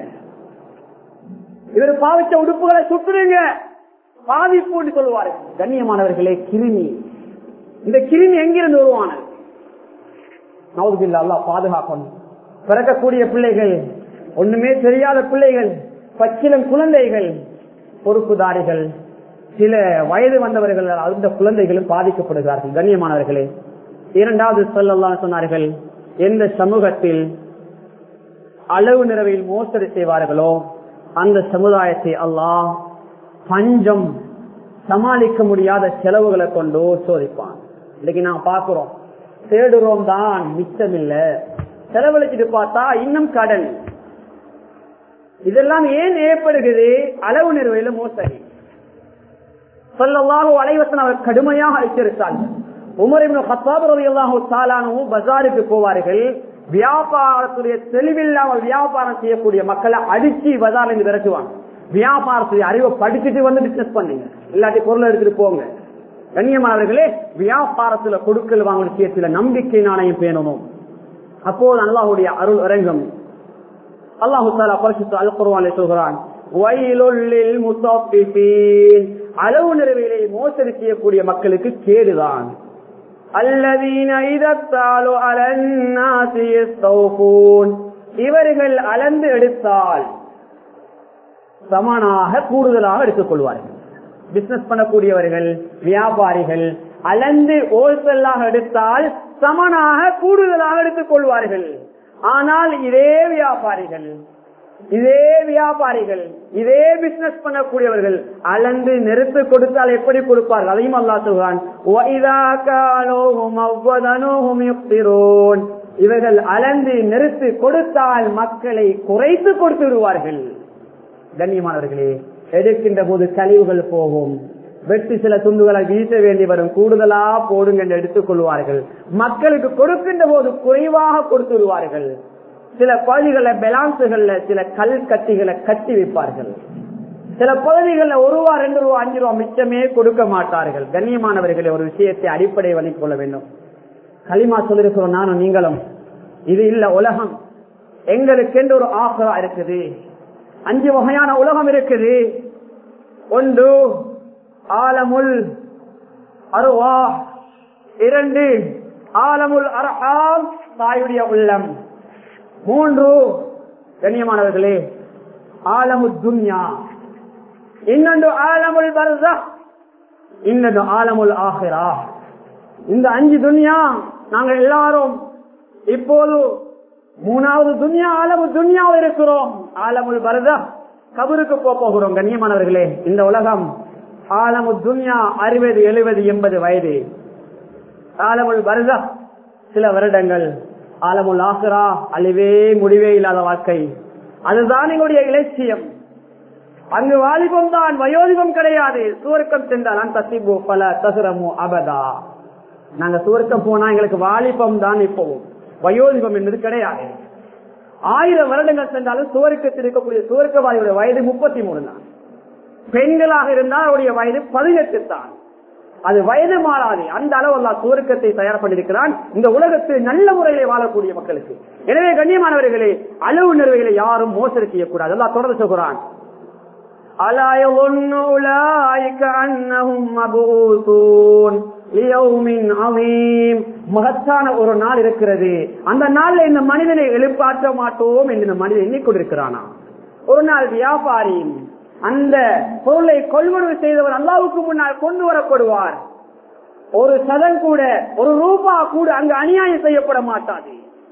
S1: இவர் பாவிச்ச உடுப்புகளை சுட்டுருங்க பாதிப்பு சொல்லுவாரு கண்ணியமானவர்களே கிருமி இந்த கிருமி எங்கிருந்து உருவானது நவதுபில்லா அல்லா பாதுகாக்கணும் பிறக்கக்கூடிய பிள்ளைகள் ஒண்ணுமே தெரியாத பிள்ளைகள் பச்சிலம் குழந்தைகள் பொறுப்புதாரிகள் சில வயது வந்தவர்கள் அந்த குழந்தைகளும் பாதிக்கப்படுகிறார்கள் கண்ணியமானவர்களே இரண்டாவது சொல்லலாம் சொன்னார்கள் எந்த சமூகத்தில் அளவு நிறவையில் மோசடி செய்வார்களோ அந்த சமுதாயத்தை அல்லாஹ் பஞ்சம் சமாளிக்க முடியாத செலவுகளை கொண்டு சோதிப்பான் இன்னைக்கு நான் பாக்குறோம் தேடுறோம் தான் மிச்சம் இல்ல செலவழிச்சிட்டு பார்த்தா இன்னும் கடன் இதெல்லாம் ஏன் ஏற்படுகிறது அளவு நிறுவையில மோசடி சொல்லவாக அலைவசன் அவர் கடுமையாக எச்சரித்தார்கள் உமரின் சாலானவும் பஜாருக்கு போவார்கள் வியாபாரத்துடைய தெளிவில்லாமல் வியாபாரம் செய்யக்கூடிய மக்களை அடிச்சு பஜார்ல இருந்து விரட்டுவாங்க வியாபாரத்துடைய அறிவை படிச்சுட்டு வந்து பிசினஸ் பண்ணுங்க இல்லாட்டி பொருளை எடுத்துட்டு போங்க கண்ணியமானவர்களே வியாபாரத்துல கொடுக்கல் வாங்கல் விஷயத்துல நம்பிக்கை நாணயம் பேணணும் அப்போது அல்லாஹுடைய அருள் இறங்கும் அல்லாஹு தாலா பரிசுத்த அல் குர்வானை சொல்கிறான் வயலுள்ளில் முசாஃபிஃபீன் அளவு நிறைவிலே மோசடி செய்யக்கூடிய மக்களுக்கு கேடுதான் அல்லதீன இதத்தாலு அலன்னாசி யஸ்தௌஃபூன் இவர்கள் அளந்து எடுத்தால் சமனாக கூடுதலாக எடுத்துக் கொள்வார்கள் பிசினஸ் பண்ணக்கூடியவர்கள் வியாபாரிகள் அளந்து ஹோல்சேலாக எடுத்தால் சமனாக கூடுதலாக எடுத்துக் கொள்வார்கள் ஆனால் இதே வியாபாரிகள் இதே வியாபாரிகள் இதே பிசினஸ் பண்ணக்கூடியவர்கள் அளந்து நெருத்து கொடுத்தால் எப்படி கொடுப்பார்கள் அதையும் அல்லா சொல்கிறான் இவர்கள் அளந்து நெருத்து கொடுத்தால் மக்களை குறைத்து கொடுத்து விடுவார்கள் கண்ணியமானவர்களே எடுக்கின்ற போது கழிவுகள் போகும் வெட்டி சில துண்டுகளை வீச வேண்டி வரும் கூடுதலா போடுங்க என்று எடுத்துக் கொள்வார்கள் மக்களுக்கு கொடுக்கின்ற போது குறைவாக கொடுத்து விடுவார்கள் சில பகுதிகள பெலான்ஸுகள்ல சில கல் கட்டிகளை கட்டி வைப்பார்கள் சில பகுதிகளில் ஒரு ரூபா ரெண்டு ரூபா அஞ்சு ரூபா மிச்சமே கொடுக்க மாட்டார்கள் கண்ணியமானவர்களை ஒரு விஷயத்தை அடிப்படை வழங்கிக் கொள்ள வேண்டும் களிமா சொல்லிருக்கிறோம் நானும் நீங்களும் இது இல்ல உலகம் எங்களுக்கென்று ஒரு ஆசரா இருக்குது அஞ்சு வகையான உலகம் இருக்குது ஒன்று ஆலமுல் அருவா இரண்டு ஆலமுல் அரஹாம் தாயுடைய உள்ளம் மூன்று கண்ணியமானவர்களே ஆலமு துன்யா இன்னொன்று ஆலமுல் பர்சா இன்னொன்று ஆலமுல் ஆஹிரா இந்த அஞ்சு துன்யா நாங்க எல்லாரும் இப்போது மூணாவது துன்யா ஆலமு துன்யாவில் இருக்கிறோம் ஆலமுல் பரதா கபருக்கு போக போகிறோம் கண்ணியமானவர்களே இந்த உலகம் ஆலமு துன்யா அறுபது எழுபது எண்பது வயது ஆலமுல் பரதா சில வருடங்கள் ஆலமுல் ஆசிரா அழிவே முடிவே இல்லாத வாழ்க்கை அதுதான் எங்களுடைய இலட்சியம் அங்கு வாலிபம் தான் வயோதிபம் கிடையாது சுவர்க்கம் சென்றால் நான் தசிபு பல தசுரமு அபதா நாங்க சுவர்க்கம் போனா எங்களுக்கு வாலிபம் தான் இப்போ வயோதிபம் என்பது கிடையாது ஆயிரம் வருடங்கள் சென்றாலும் சுவர்க்கத்தில் இருக்கக்கூடிய சுவர்க்கவாதியுடைய வயது முப்பத்தி மூணு தான் பெண்களாக இருந்தால் அவருடைய வயது பதினெட்டு தான் அது வயது மாறாது அந்த அளவு அல்லா சுவர்க்கத்தை தயார் பண்ணியிருக்கிறான் இந்த உலகத்தில் நல்ல முறையிலே வாழக்கூடிய மக்களுக்கு எனவே கண்ணியமானவர்களே அளவு நிறுவைகளை யாரும் மோசடி செய்யக்கூடாது அல்லா தொடர்ந்து சொல்கிறான் ألا يظن أولئك أنهم مبعوثون ليوم عظيم மகத்தான ஒரு நாள் இருக்கிறது அந்த நாள்ல இந்த மனிதனை எழுப்பாற்ற மாட்டோம் என்று இந்த மனிதன் எண்ணிக்கொண்டிருக்கிறானா ஒரு நாள் வியாபாரி அந்த பொருளை கொள்வனவு செய்தவர் அல்லாவுக்கு முன்னால் கொண்டு வரப்படுவார் ஒரு சதன் கூட ஒரு ரூபா கூட அங்கு அநியாயம் செய்யப்பட மாட்டாது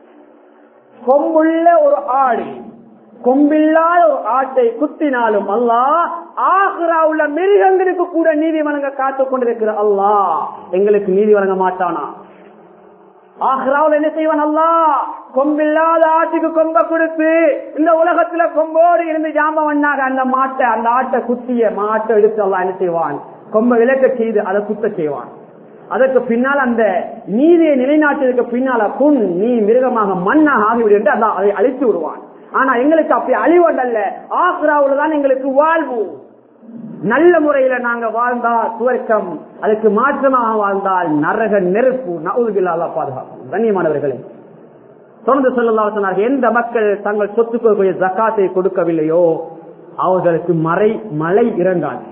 S1: கொம்புள்ள ஒரு ஆடு கொம்பில்லாத ஒரு ஆட்டை குத்தினாலும் அல்லா ஆஹ்ரா உள்ள மிருகங்களுக்கு கூட நீதி வழங்க காத்துக் கொண்டிருக்கிற அல்லா எங்களுக்கு நீதி வழங்க மாட்டானா ஆஹ்ராவில் என்ன செய்வான் அல்லா கொம்பில்லாத ஆட்டுக்கு கொம்ப கொடுத்து இந்த உலகத்துல கொம்போடு இருந்து ஜாமவனாக அந்த மாட்டை அந்த ஆட்டை குத்திய மாட்டை எடுத்து அல்லா என்ன செய்வான் கொம்ப விளக்க செய்து அதை குத்த செய்வான் அதற்கு பின்னால் அந்த நீதியை நிலைநாட்டிற்கு பின்னால புண் நீ மிருகமாக மண்ணாக ஆகிவிடு என்று அதான் அதை அழித்து விடுவான் ஆனா எங்களுக்கு அப்படி அழிவதல்ல ஆக்ராவுல தான் எங்களுக்கு வாழ்வு நல்ல முறையில நாங்க வாழ்ந்தா சுவர்க்கம் அதுக்கு மாற்றமாக வாழ்ந்தால் நரக நெருப்பு நவுதில்லாத பாதுகாப்பு கண்ணியமானவர்களே தொடர்ந்து சொல்லலாம் சொன்னார்கள் எந்த மக்கள் தங்கள் சொத்துக்களுடைய ஜக்காத்தை கொடுக்கவில்லையோ அவர்களுக்கு மறை மழை இறங்காது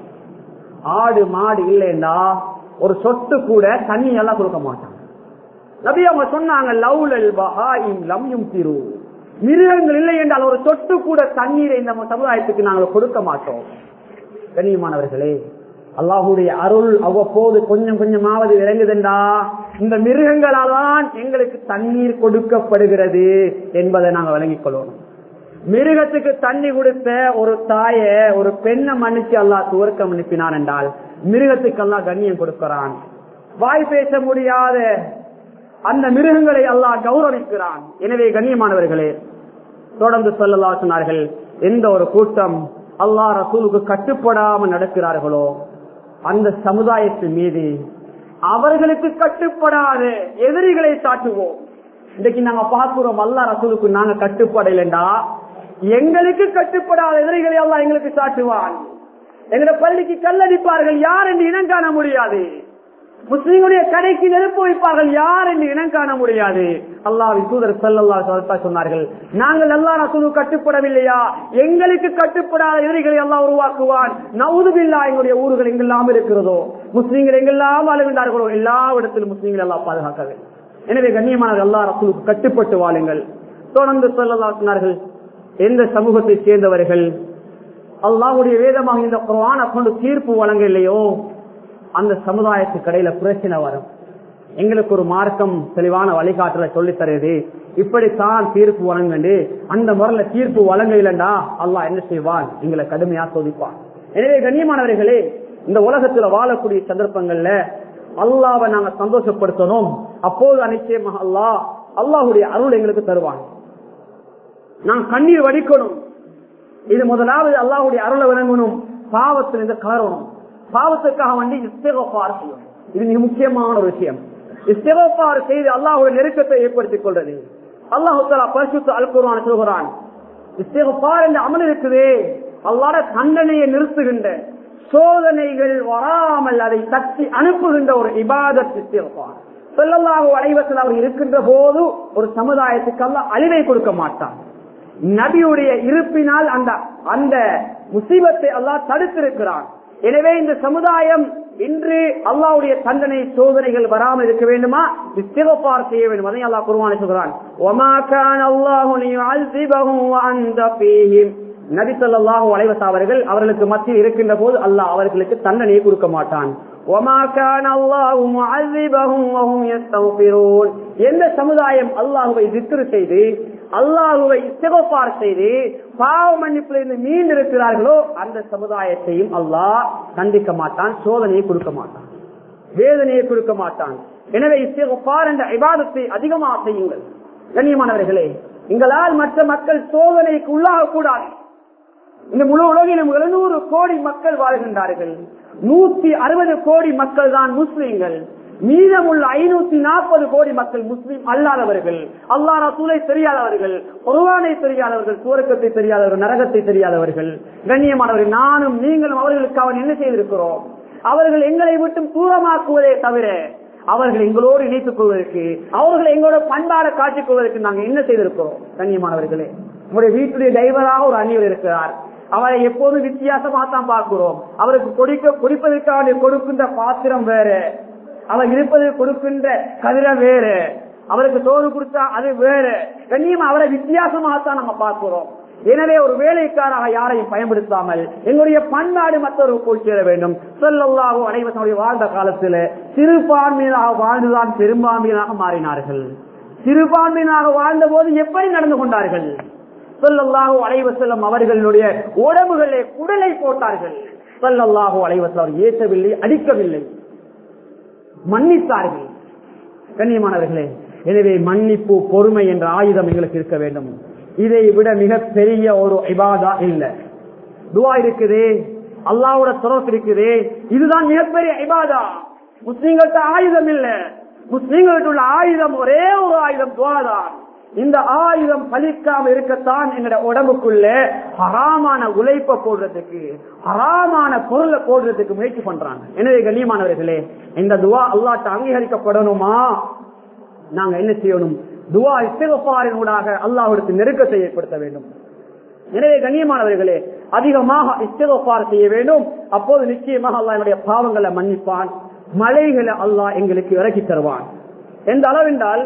S1: ஆடு மாடு இல்லைன்னா ஒரு சொட்டு கூட தண்ணி எல்லாம் கொடுக்க மாட்டாங்க நபி அவங்க சொன்னாங்க லவ்லல் பஹாயிம் லம்யும் திரு மிருகங்கள் இல்லை என்றால் ஒரு சொட்டு கூட தண்ணீரை இந்த சமுதாயத்துக்கு நாங்கள் கொடுக்க மாட்டோம் கண்ணியமானவர்களே அல்லாஹுடைய அருள் அவ்வப்போது கொஞ்சம் கொஞ்சமாவது இறங்குதுண்டா இந்த மிருகங்களால் தான் எங்களுக்கு தண்ணீர் கொடுக்கப்படுகிறது என்பதை நாங்கள் விளங்கிக் கொள்ளணும் மிருகத்துக்கு தண்ணி கொடுத்த ஒரு தாய ஒரு பெண்ணை மன்னிச்சு அல்லா துவர்க்கம் அனுப்பினான் என்றால் மிருகத்துக்கு எல்லாம் கண்ணியம் கொடுக்கிறான் வாய் பேச முடியாத அந்த மிருகங்களை அல்லாஹ் கௌரவிக்கிறான் எனவே கண்ணியமானவர்களே தொடர்ந்து சொல்லலா சொன்னார்கள் எந்த ஒரு கூட்டம் அல்லாஹ் ரசூலுக்கு கட்டுப்படாமல் நடக்கிறார்களோ அந்த சமுதாயத்தின் மீது அவர்களுக்கு கட்டுப்படாத எதிரிகளை சாட்டுவோம் இன்னைக்கு நாங்க பார்க்கிறோம் அல்லா ரசூலுக்கு நாங்க கட்டுப்படலைண்டா எங்களுக்கு கட்டுப்படாத எதிரிகளை எல்லாம் எங்களுக்கு சாட்டுவான் எங்களை பள்ளிக்கு கல்லடிப்பார்கள் யார் என்று இனம் காண முடியாது முஸ்லீம்களுடைய கடைக்கு நெருப்பு வைப்பார்கள் யார் என்று இனம் காண முடியாது அல்லாவின் தூதர் செல்லல்லா சொன்னார்கள் நாங்கள் அல்லா ரசூலு கட்டுப்படவில்லையா எங்களுக்கு கட்டுப்படாத எதிரிகளை எல்லாம் உருவாக்குவான் நவுதுபில்லா எங்களுடைய ஊர்கள் எங்கெல்லாம் இருக்கிறதோ முஸ்லீம்கள் எங்கெல்லாம் வாழ்கின்றார்களோ எல்லா இடத்திலும் முஸ்லீம்கள் எல்லாம் பாதுகாக்க வேண்டும் எனவே கண்ணியமான அல்லா ரசூலுக்கு கட்டுப்பட்டு வாழுங்கள் தொடர்ந்து சொல்லல்லா சொன்னார்கள் எந்த சமூகத்தை சேர்ந்தவர்கள் அல்லாவுடைய வேதமாக இந்த குரான கொண்டு தீர்ப்பு வழங்க இல்லையோ அந்த சமுதாயத்துக்கு இடையில பிரச்சனை வரும் எங்களுக்கு ஒரு மார்க்கம் தெளிவான வழிகாட்டுல சொல்லி தருது இப்படித்தான் தீர்ப்பு வழங்கண்டு அந்த முறையில தீர்ப்பு வழங்க இல்லைண்டா அல்லாஹ் என்ன செய்வான் எங்களை கடுமையா சோதிப்பான் எனவே கண்ணியமானவர்களே இந்த உலகத்துல வாழக்கூடிய சந்தர்ப்பங்கள்ல அல்லாவை நாங்க சந்தோஷப்படுத்தணும் அப்போது நிச்சயமாக அல்லாஹ் அல்லாஹுடைய அருள் எங்களுக்கு தருவான் நான் கண்ணீர் வடிக்கணும் இது முதலாவது அல்லாஹுடைய அருளை விளங்கணும் பாவத்திலிருந்து கலரணும் பாவத்துக்காக வேண்டி இஸ்தேகப்பார் செய்யணும் இது மிக முக்கியமான ஒரு விஷயம் இஸ்தேகப்பார் செய்து அல்லாஹுடைய நெருக்கத்தை ஏற்படுத்திக் கொள்றது அல்லாஹு தாலா பரிசுத்த அல்குர்வான் சொல்கிறான் இஸ்தேகப்பார் என்ற அமல் இருக்குதே அல்லாட தண்டனையை நிறுத்துகின்ற சோதனைகள் வராமல் அதை தட்டி அனுப்புகின்ற ஒரு இபாதத் இஸ்தேகப்பார் செல்லல்லாஹு அலைவசல் அவர் இருக்கின்ற போது ஒரு சமுதாயத்துக்கு அல்ல அழிவை கொடுக்க மாட்டான் நபியுடைய இருப்பினால் அந்த அந்த முசீபத்தை அல்லாஹ் தடுத்திருக்கிறான் எனவே இந்த சமுதாயம் இன்று அல்லாவுடைய தண்டனை சோதனைகள் வராமல் இருக்க வேண்டுமா இஸ்திகபார் செய்ய வேண்டும் அதை அல்லாஹ் குருவான சொல்கிறான் ஒமா கான் அல்லாஹு லியுஅஸிபஹும் வஅன்த ஃபீஹிம் நபி ஸல்லல்லாஹு அலைஹி வஸல்லம் அவர்கள் அவர்களுக்கு மத்தியில் இருக்கின்ற போது அல்லாஹ் அவர்களுக்கு தண்டனையை கொடுக்க மாட்டான் ஒமா கான் அல்லாஹு முஅஸிபஹும் வஹும் யஸ்தக்பிரூன் எந்த சமுதாயம் அல்லாஹ்வை திக்ர் செய்து அல்லாஹுவை இஸ்திகபார் செய்து பாவ மன்னிப்பிலிருந்து மீண்டிருக்கிறார்களோ அந்த சமுதாயத்தையும் அல்லாஹ் கண்டிக்க மாட்டான் சோதனையை கொடுக்க மாட்டான் வேதனையை கொடுக்க மாட்டான் எனவே இஸ்திகபார் என்ற இபாதத்தை அதிகமாக செய்யுங்கள் கண்ணியமானவர்களே எங்களால் மற்ற மக்கள் சோதனைக்கு உள்ளாக கூடாது இந்த முழு உலகிலும் எழுநூறு கோடி மக்கள் வாழ்கின்றார்கள் நூத்தி அறுபது கோடி மக்கள் தான் முஸ்லிம்கள் மீதமுள்ள ஐநூத்தி நாற்பது கோடி மக்கள் முஸ்லிம் அல்லாதவர்கள் அல்லா ரசூலை தெரியாதவர்கள் குர்வானை தெரியாதவர்கள் சுவர்க்கத்தை தெரியாதவர்கள் நரகத்தை தெரியாதவர்கள் கண்ணியமானவர்கள் நானும் நீங்களும் அவர்களுக்கு என்ன செய்திருக்கிறோம் அவர்கள் எங்களை விட்டு தூரமாக்குவதே தவிர அவர்கள் எங்களோடு இணைத்துக் கொள்வதற்கு அவர்கள் எங்களோட பண்பாட காட்டிக் கொள்வதற்கு நாங்கள் என்ன செய்திருக்கிறோம் கண்ணியமானவர்களே உங்களுடைய வீட்டுடைய டிரைவராக ஒரு அந்நியர் இருக்கிறார் அவரை எப்போதும் வித்தியாசமா தான் பார்க்கிறோம் அவருக்கு கொடுக்க கொடுப்பதற்காக கொடுக்கின்ற பாத்திரம் வேற அவர் இருப்பது கொடுக்கின்ற கதிரை வேறு அவருக்கு தோறு கொடுத்தா அது வேறு கண்ணியம் அவரை வித்தியாசமாகத்தான் நம்ம பார்க்கிறோம் எனவே ஒரு வேலைக்காராக யாரையும் பயன்படுத்தாமல் எங்களுடைய பண்பாடு மற்றொரு போய் சேர வேண்டும் சொல்லல்லாகோ அனைவசனுடைய வாழ்ந்த காலத்தில் சிறுபான்மையினாக வாழ்ந்துதான் பெரும்பான்மையினாக மாறினார்கள் சிறுபான்மையினாக வாழ்ந்த போது எப்படி நடந்து கொண்டார்கள் சொல்லல்லாகோ அலைவசல்லம் அவர்களுடைய உடம்புகளே குடலை போட்டார்கள் சொல்லல்லாகோ அலைவசல் அவர் ஏற்றவில்லை அடிக்கவில்லை மன்னித்தார்கள் கண்ணியமானவர்களே எனவே மன்னிப்பு பொறுமை என்ற ஆயுதம் எங்களுக்கு இருக்க வேண்டும் இதை விட மிக பெரிய ஒரு இபாதா இல்ல துவா இருக்குது அல்லாவோட தொடர்பு இருக்குது இதுதான் மிகப்பெரிய இபாதா முஸ்லீம்கள்ட்ட ஆயுதம் இல்ல முஸ்லீம்கள்ட்ட உள்ள ஆயுதம் ஒரே ஒரு ஆயுதம் துவாதான் இந்த ஆயுதம் பலிக்காம இருக்கத்தான் எங்கட உடம்புக்குள்ள ஹராமான உழைப்ப போடுறதுக்கு ஹராமான பொருளை போடுறதுக்கு முயற்சி பண்றாங்க எனவே கண்ணியமானவர்களே இந்த துவா அல்லாட்ட அங்கீகரிக்கப்படணுமா நாங்க என்ன செய்யணும் துவா இஸ்திகப்பாரின் ஊடாக அல்லாஹுக்கு நெருக்கத்தை ஏற்படுத்த வேண்டும் எனவே கண்ணியமானவர்களே அதிகமாக இஸ்திகப்பார் செய்ய வேண்டும் அப்போது நிச்சயமாக அல்லாஹ் என்னுடைய பாவங்களை மன்னிப்பான் மலைகளை அல்லாஹ் எங்களுக்கு இறக்கி தருவான் எந்த அளவென்றால்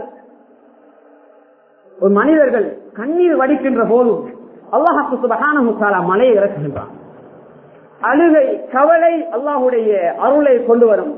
S1: ஒரு மனிதர்கள் கண்ணீர் வடிக்கின்ற போதும் அல்லாஹாக்கு சுபகான மலையை இறக்குகின்றான் அழுகை கவலை அல்லாஹுடைய அருளை கொண்டு வரும்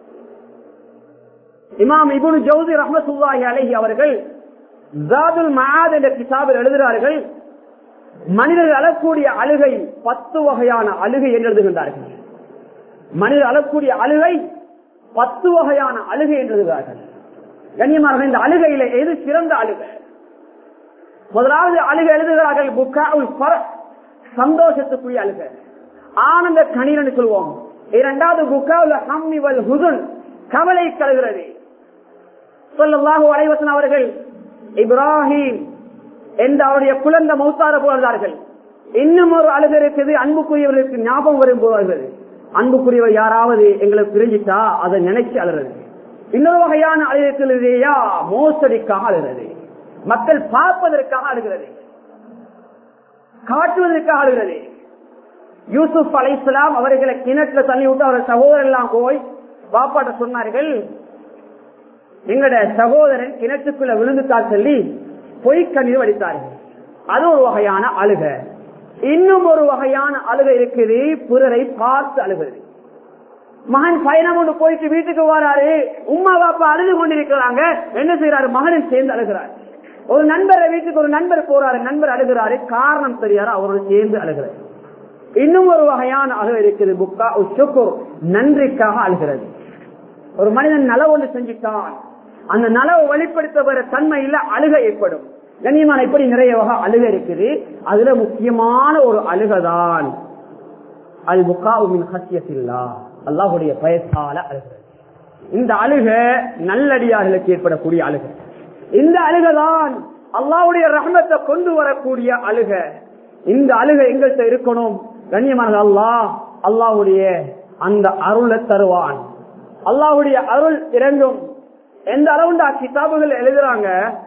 S1: இமாம் இபுனு ஜவுதி ரஹமத்துல்லாஹி அலஹி அவர்கள் ஜாதுல் மகாத் என்ற கிதாபில் எழுதுகிறார்கள் மனிதர்கள் அழக்கூடிய அழுகை பத்து வகையான அழுகை என்று எழுதுகின்றார்கள் மனிதர் அழக்கூடிய அழுகை பத்து வகையான அழுகை என்று எழுதுகிறார்கள் கண்ணியமாக இந்த அழுகையில எது சிறந்த அழுகை முதலாவது அழுகை எழுதுகிறார்கள் புக்காவுல் சந்தோஷத்துக்குரிய அழுகை ஆனந்த கணீர் சொல்வோம் இரண்டாவது புக்காவுல் ஹம்மிவல் ஹுதுன் கவலை கழுகிறது சொல்லல்லாஹு அலைவசன் அவர்கள் இப்ராஹிம் என்ற அவருடைய குழந்தை மௌத்தார போகிறார்கள் இன்னும் ஒரு அழுகை இருக்குது அன்புக்குரியவர்களுக்கு ஞாபகம் வரும் போகிறது அன்புக்குரியவர் யாராவது எங்களுக்கு பிரிஞ்சிட்டா அதை நினைச்சு அழுறது இன்னொரு வகையான அழுகையா மோசடிக்காக அழுகிறது மக்கள் பார்ப்பதற்காக அழுகிறது காட்டுவதற்காக அழுகிறது யூசுப் அலைசலாம் அவர்களை கிணற்றுல தள்ளி விட்டு அவர் சகோதரர் எல்லாம் போய் பாப்பாட்ட சொன்னார்கள் எங்கட சகோதரன் கிணற்றுக்குள்ள விழுந்துட்டால் சொல்லி பொய்க்கண்ணீர் வடித்தார்கள் அது ஒரு வகையான அழுக இன்னும் ஒரு வகையான அழுகை இருக்குது பிறரை பார்த்து அழுகிறது மகன் பயணம் கொண்டு போயிட்டு வீட்டுக்கு வராரு உமா பாப்பா அழுது கொண்டிருக்கிறாங்க என்ன செய்யறாரு மகனும் சேர்ந்து அழுகிறார் ஒரு நண்பரை வீட்டுக்கு ஒரு நண்பர் போறாரு நண்பர் அழுகிறாரு காரணம் தெரியாரு அவரோடு சேர்ந்து அழுகிறார் இன்னும் ஒரு வகையான அழுகை இருக்குது புக்கா உச்சுக்கூர் நன்றிக்காக அழுகிறது ஒரு மனிதன் நலவு ஒன்று செஞ்சுட்டான் அந்த நலவை வெளிப்படுத்த வர தன்மையில அழுகை ஏற்படும் கண்ணியமான இப்படி நிறைய வகை அழுகை இருக்குது அதுல முக்கியமான ஒரு அழுகதான் அல் முகாவுமின் ஹசியத்தில்லா அல்லாஹுடைய பயத்தால அழுகிறது இந்த அழுக நல்லடியார்களுக்கு ஏற்படக்கூடிய அழுக இந்த அழுகதான் அல்லாவுடைய ரஹமத்தை கொண்டு வரக்கூடிய அழுக இந்த அழுக எங்கள்கிட்ட இருக்கணும் கண்ணியமான அல்லாஹ் அல்லாஹுடைய அந்த அருளை தருவான் அல்லாஹுடைய அருள் இறங்கும் எந்த அளவுண்டா கிதாபுகள் எழுதுறாங்க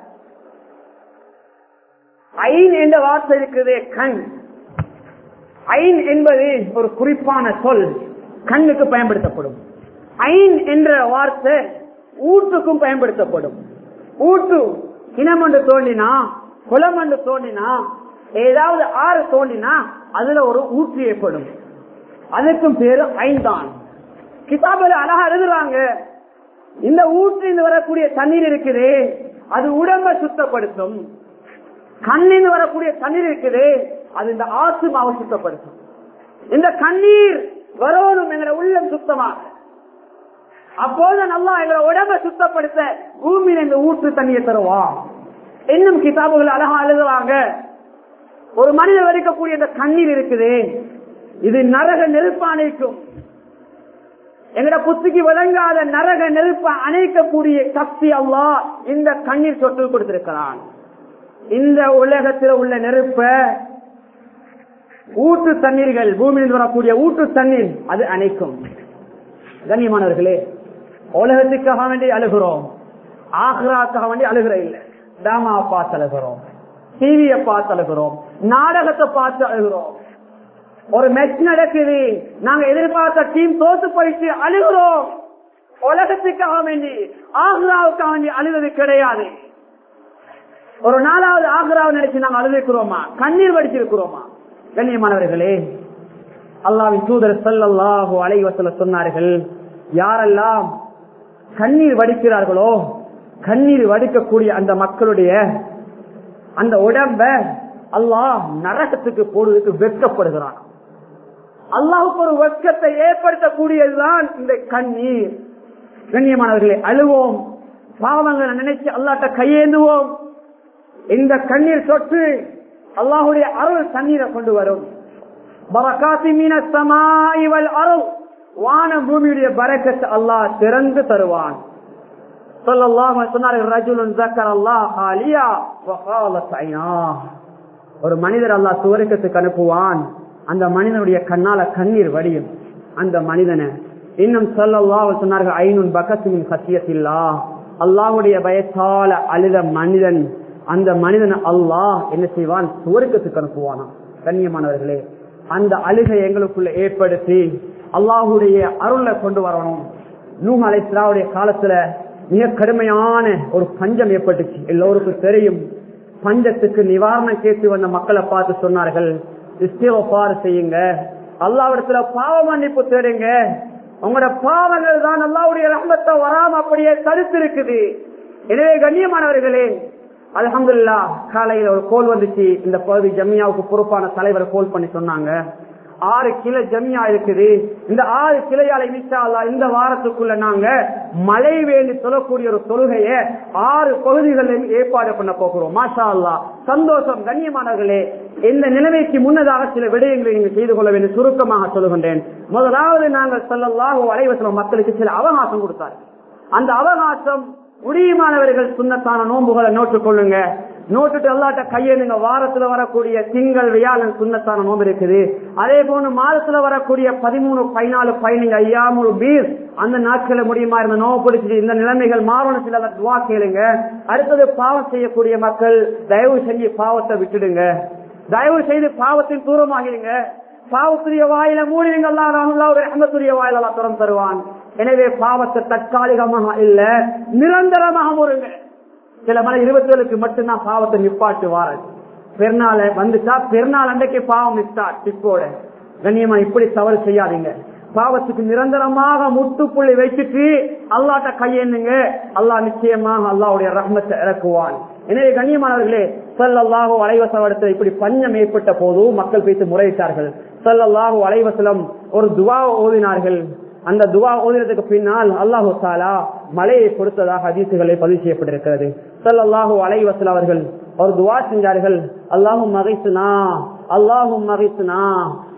S1: ஐன் என்ற வார்த்தை இருக்குது கண் ஐன் என்பது ஒரு குறிப்பான சொல் கண்ணுக்கு பயன்படுத்தப்படும் ஐன் என்ற வார்த்தை ஊட்டுக்கும் பயன்படுத்தப்படும் ஊட்டு இனம் என்று தோண்டினா குளம் என்று தோண்டினா ஏதாவது ஆறு தோண்டினா அதுல ஒரு ஊற்று ஏற்படும் அதுக்கும் பேரு ஐந்தான் கிதாபில் அழகா எழுதுறாங்க இந்த ஊற்றில் வரக்கூடிய தண்ணீர் இருக்குது அது உடம்ப சுத்தப்படுத்தும் கண்ணில் வரக்கூடிய தண்ணீர் இருக்குது அது இந்த ஆத்மாவை சுத்தப்படுத்தும் இந்த கண்ணீர் வரணும் எங்களை உள்ளம் சுத்தமாக அப்போது நல்லா எங்களை உடம்ப சுத்தப்படுத்த பூமியில இந்த ஊற்று தண்ணியை தருவான் இன்னும் கிதாபுகள் அழகா எழுதுவாங்க ஒரு மனிதர் வடிக்கக்கூடிய இந்த கண்ணீர் இருக்குது இது நரக நெருப்பு அணைக்கும் எங்கட புத்திக்கு விளங்காத நரக நெருப்ப அணைக்கக்கூடிய சக்தி அல்லா இந்த கண்ணீர் சொட்டு கொடுத்திருக்கிறான் இந்த உலகத்தில் உள்ள நெருப்ப ஊற்று தண்ணீர்கள் பூமியில் வரக்கூடிய ஊற்று தண்ணீர் அது அணைக்கும் கண்ணியமானவர்களே உலகத்துக்காக வேண்டி அழுகிறோம் ஆக்ராக்காக வேண்டி அழுகிற இல்லை டிராமாவை பார்த்து அழுகிறோம் டிவியை பார்த்து அழுகிறோம் நாடகத்தை பார்த்து அழுகிறோம் ஒரு மேட்ச் நடக்குது நாங்க எதிர்பார்த்த டீம் தோத்து போயிட்டு அழுகிறோம் உலகத்துக்காக வேண்டி ஆக்ராவுக்காக வேண்டி அழுவது கிடையாது ஒரு நாலாவது ஆக்ராவை நினைச்சு நாங்க அழுதிருக்கிறோமா கண்ணீர் வடிச்சிருக்கிறோமா கண்ணியமானவர்களே அல்லாவின் தூதர் சல்லாஹூ அலைவசல சொன்னார்கள் யாரெல்லாம் கண்ணீர் வடிக்கிறார்களோ கண்ணீர் வடிக்கக்கூடிய அந்த மக்களுடைய அந்த உடம்ப அல்லாஹ் நரகத்துக்கு போடுவதற்கு வெட்கப்படுகிறான் அல்லாஹுக்கு ஒரு வெட்கத்தை ஏற்படுத்தக்கூடியதுதான் இந்த கண்ணீர் கண்ணியமானவர்களை அழுவோம் பாவங்களை நினைச்சு அல்லாட்ட கையேந்துவோம் இந்த கண்ணீர் சொட்டு அல்லாஹுடைய அருள் தண்ணீரை கொண்டு வரும் அருள் வான பூமியுடைய பறக்கத்தை அல்லாஹ் திறந்து தருவான் ஒரு மனிதர் அல்லாஹ் சுவருக்கத்துக்கு அனுப்புவான் அந்த மனிதனுடைய கண்ணால கண்ணீர் வடியும் அந்த மனிதனை இன்னும் சொல்லல்லா சொன்னார்கள் ஐநூன் பக்கத்தின் சத்தியத்தில்லா அல்லாஹுடைய பயத்தால அழுத மனிதன் அந்த மனிதன் அல்லாஹ் என்ன செய்வான் சுவருக்கத்துக்கு அனுப்புவானா கண்ணியமானவர்களே அந்த அழுகை எங்களுக்குள்ள ஏற்படுத்தி அல்லாஹுடைய அருளை கொண்டு வரணும் நூஹ் அலைஸ்லாவுடைய காலத்துல மிக கடுமையான ஒரு பஞ்சம் ஏற்பட்டுச்சு எல்லோருக்கும் தெரியும் பஞ்சத்துக்கு நிவாரணம் கேட்டு வந்த மக்களை பார்த்து சொன்னார்கள் இஸ்தியோபார் செய்யுங்க அல்லாவிடத்துல பாவ மன்னிப்பு தேடுங்க உங்களோட பாவங்கள் தான் அல்லாவுடைய ரம்பத்தை வராம அப்படியே தடுத்து இருக்குது எனவே கண்ணியமானவர்களே அலமதுல்லா காலையில ஒரு கோல் வந்துச்சு இந்த பகுதி ஜமியாவுக்கு பொறுப்பான தலைவர் கோல் பண்ணி சொன்னாங்க ஆறு கிளை ஜமியா இருக்குது இந்த ஆறு கிளையாலை விசாலா இந்த வாரத்துக்குள்ள நாங்க மழை வேண்டி சொல்லக்கூடிய ஒரு தொழுகைய ஆறு பகுதிகளில் ஏற்பாடு பண்ண போகிறோம் மாஷா அல்லா சந்தோஷம் கண்ணியமானவர்களே இந்த நிலைமைக்கு முன்னதாக சில விடயங்களை நீங்கள் செய்து கொள்ள வேண்டும் சுருக்கமாக சொல்லுகின்றேன் முதலாவது நாங்கள் சொல்லலாக அலைவசம் மக்களுக்கு சில அவகாசம் கொடுத்தார் அந்த அவகாசம் முடியுமானவர்கள் சுண்ணத்தான நோன்புகளை நோட்டுக் கொள்ளுங்க நோட்டுட்டு எல்லாட்ட கையெழுங்க வாரத்துல வரக்கூடிய திங்கள் வியாழன் சுண்ணத்தான நோம்பு இருக்குது அதே போன்று மாதத்துல வரக்கூடிய பதிமூணு பதினாலு பதினைஞ்சு ஐயாமூறு பீர் அந்த நாட்கள முடியுமா இருந்த நோவு பிடிச்சிட்டு இந்த நிலைமைகள் மாறணும் சில துவா கேளுங்க அடுத்தது பாவம் செய்யக்கூடிய மக்கள் தயவு செஞ்சு பாவத்தை விட்டுடுங்க தயவு செய்து பாவத்தின் தூரமாகிடுங்க பாவத்துடைய வாயில மூடிங்க அல்லாவுடைய வாயில எல்லாம் திறம் தருவான் எனவே பாவத்தை தற்காலிகமாக இல்ல நிரந்தரமாக முருங்க சில மலை இருபத்தி ஏழுக்கு மட்டும்தான் பாவத்தை நிப்பாட்டு வாரது பெருநாள வந்துட்டா பெருநாள் அன்றைக்கு பாவம் நிஸ்டாட் இப்போட கண்ணியமா இப்படி தவறு செய்யாதீங்க பாவத்துக்கு நிரந்தரமாக முட்டுப்புள்ளி வைத்துட்டு அல்லாட்ட கையெண்ணுங்க அல்லாஹ் நிச்சயமாக அல்லாவுடைய ரஹ்மத்தை இறக்குவான் எனவே கண்ணியமானவர்களே சல்லல்லாஹோ அலைவசவடத்தில் இப்படி பஞ்சம் ஏற்பட்ட போது மக்கள் பேசி முறையிட்டார்கள் சல்லல்லாஹோ அலைவசலம் ஒரு துவா ஓதினார்கள் அந்த துவா ஓதினத்துக்கு பின்னால் அல்லாஹு தாலா மழையை கொடுத்ததாக அதிசுகளை பதிவு செய்யப்பட்டிருக்கிறது சல்லல்லாஹு அலைவசல் அவர்கள் ஒரு துவா செஞ்சார்கள் அல்லாஹும் மகைசுனா அல்லாஹும் மகைசுனா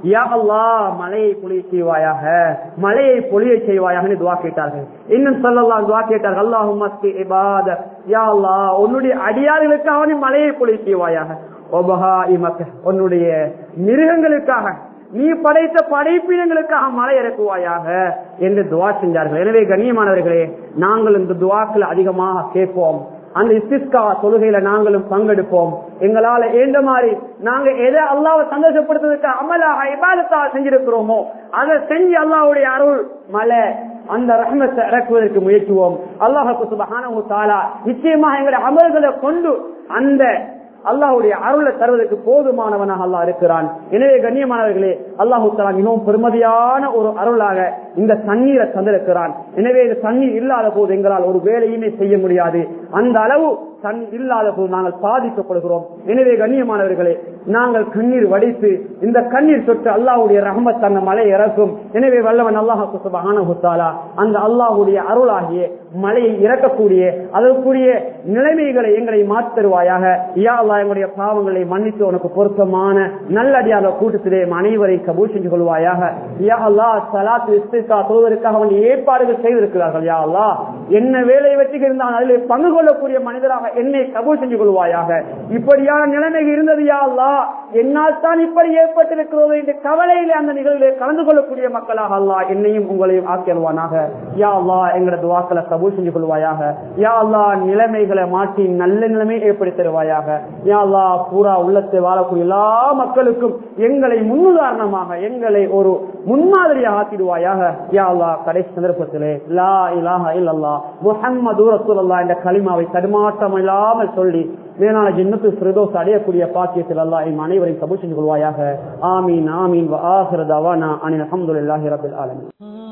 S1: யா அல்லாஹ் மலையை பொழிய செய்வாயாக மலையை பொழிய செய்வாயாக துவா கேட்டார்கள் இன்னும் சொல்லலாம் துவா கேட்டார்கள் அல்லாஹும் இபாத யா அல்லாஹ் உன்னுடைய அடியார்களுக்கு அவனை மலையை பொழிய செய்வாயாக ஒபஹா இமக்க உன்னுடைய மிருகங்களுக்காக நீ படைத்த படைப்பினங்களுக்காக மழை இறக்குவாயாக என்று துவா செஞ்சார்கள் எனவே கண்ணியமானவர்களே நாங்கள் இந்த துவாக்கள் அதிகமாக கேட்போம் அந்த இஸ்திஸ்கா தொழுகையில நாங்களும் பங்கெடுப்போம் எங்களால ஏந்த மாதிரி நாங்க எதை அல்லாவை சந்தோஷப்படுத்துறதுக்கு அமலாக இபாதத்தாக செஞ்சிருக்கிறோமோ அதை செஞ்சு அல்லாவுடைய அருள் மலை அந்த ரஹமத்தை இறக்குவதற்கு முயற்சிவோம் அல்லாஹுக்கு சுபஹானஹு தஆலா நிச்சயமாக எங்களுடைய அமல்களை கொண்டு அந்த அல்லாஹுடைய அருளை தருவதற்கு போதுமானவனாக அல்லாஹ் இருக்கிறான் எனவே கண்ணியமானவர்களே அல்லாஹு தலா மிகவும் பெருமதியான ஒரு அருளாக இந்த தண்ணீரை தந்திருக்கிறான் எனவே இந்த தண்ணீர் இல்லாத போது எங்களால் ஒரு வேலையுமே செய்ய முடியாது அந்த அளவு தன் இல்லாத போது நாங்கள் பாதிக்கப்படுகிறோம் எனவே கண்ணியமானவர்களே நாங்கள் கண்ணீர் வடித்து இந்த கண்ணீர் சொட்டு அல்லாஹுடைய ரஹமத் அந்த மலை இறக்கும் எனவே வல்லவன் அல்லாஹு சுபஹானஹுத்தாலா அந்த அல்லாஹுடைய அருளாகிய மலையை இறக்கக்கூடிய அதற்குரிய நிலைமைகளை எங்களை மாற்றுவாயாக யா அல்லா எங்களுடைய பாவங்களை மன்னித்து உனக்கு பொருத்தமான நல்லடியாக கூட்டத்திலே அனைவரை கபூல் செஞ்சு கொள்வாயாக யா அல்லா சலாத்து இஸ்திகா தொழுவதற்காக அவன் ஏற்பாடுகள் செய்திருக்கிறார்கள் யா அல்லா என்ன வேலையை வெற்றி இருந்தால் அதில் பங்கு கொள்ளக்கூடிய மனிதராக என்னை கபூல் செஞ்சு கொள்வாயாக இப்படியான நிலைமை இருந்தது யா அல்லா என்னால் தான் இப்படி ஏற்பட்டிருக்கிறோம் என்ற கவலையிலே அந்த நிகழ்விலே கலந்து கொள்ளக்கூடிய மக்களாக அல்லா என்னையும் உங்களையும் ஆக்கிடுவானாக யா அல்லா எங்களோட துவாக்களை கபூல் செஞ்சு கொள்வாயாக யா அல்லா நிலைமைகளை மாற்றி நல்ல நிலைமை ஏற்படுத்தி தருவாயாக யா அல்லா பூரா உள்ளத்தை வாழக்கூடிய எல்லா மக்களுக்கும் எங்களை முன்னுதாரணமாக எங்களை ஒரு முன்மாதிரியாக ஆக்கிடுவாயாக யா அல்லா கடைசி சந்தர்ப்பத்திலே லா இலாஹ இல்லல்லா முஹம்மது ரசூலுல்லாஹ் என்ற கலிமாவை தடுமாற்றம் இல்லாமல் சொல்லி மேலான ஜின்னத்து ஃபிரதோஸ் அடையக்கூடிய பாக்கியத்தில் அல்லாஹ் எம் அனைவரையும் கபூல் செஞ்சு கொள்வாயாக ஆமீன் ஆமீன் வ ஆஹிரு தவானா அனில் அல்ஹம்துலில்லாஹி ரப்பில் ஆலமீன்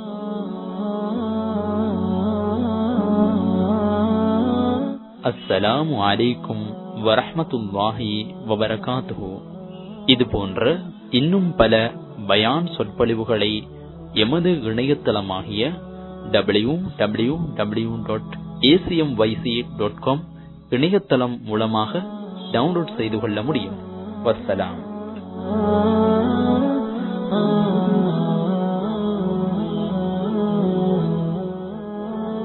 S2: அஸ்ஸலாமு அலைக்கும் வரஹ்மத்துல்லாஹி வபரகாத்துஹு இது போன்ற இன்னும் பல பயான் சொற்பொழிவுகளை எமது இணையதளமாகிய W W W dot ACM YC dot com இணையதளம் மூலமாக டவுன்லோட் செய்து கொள்ள முடியும் வஸ்ஸலாம்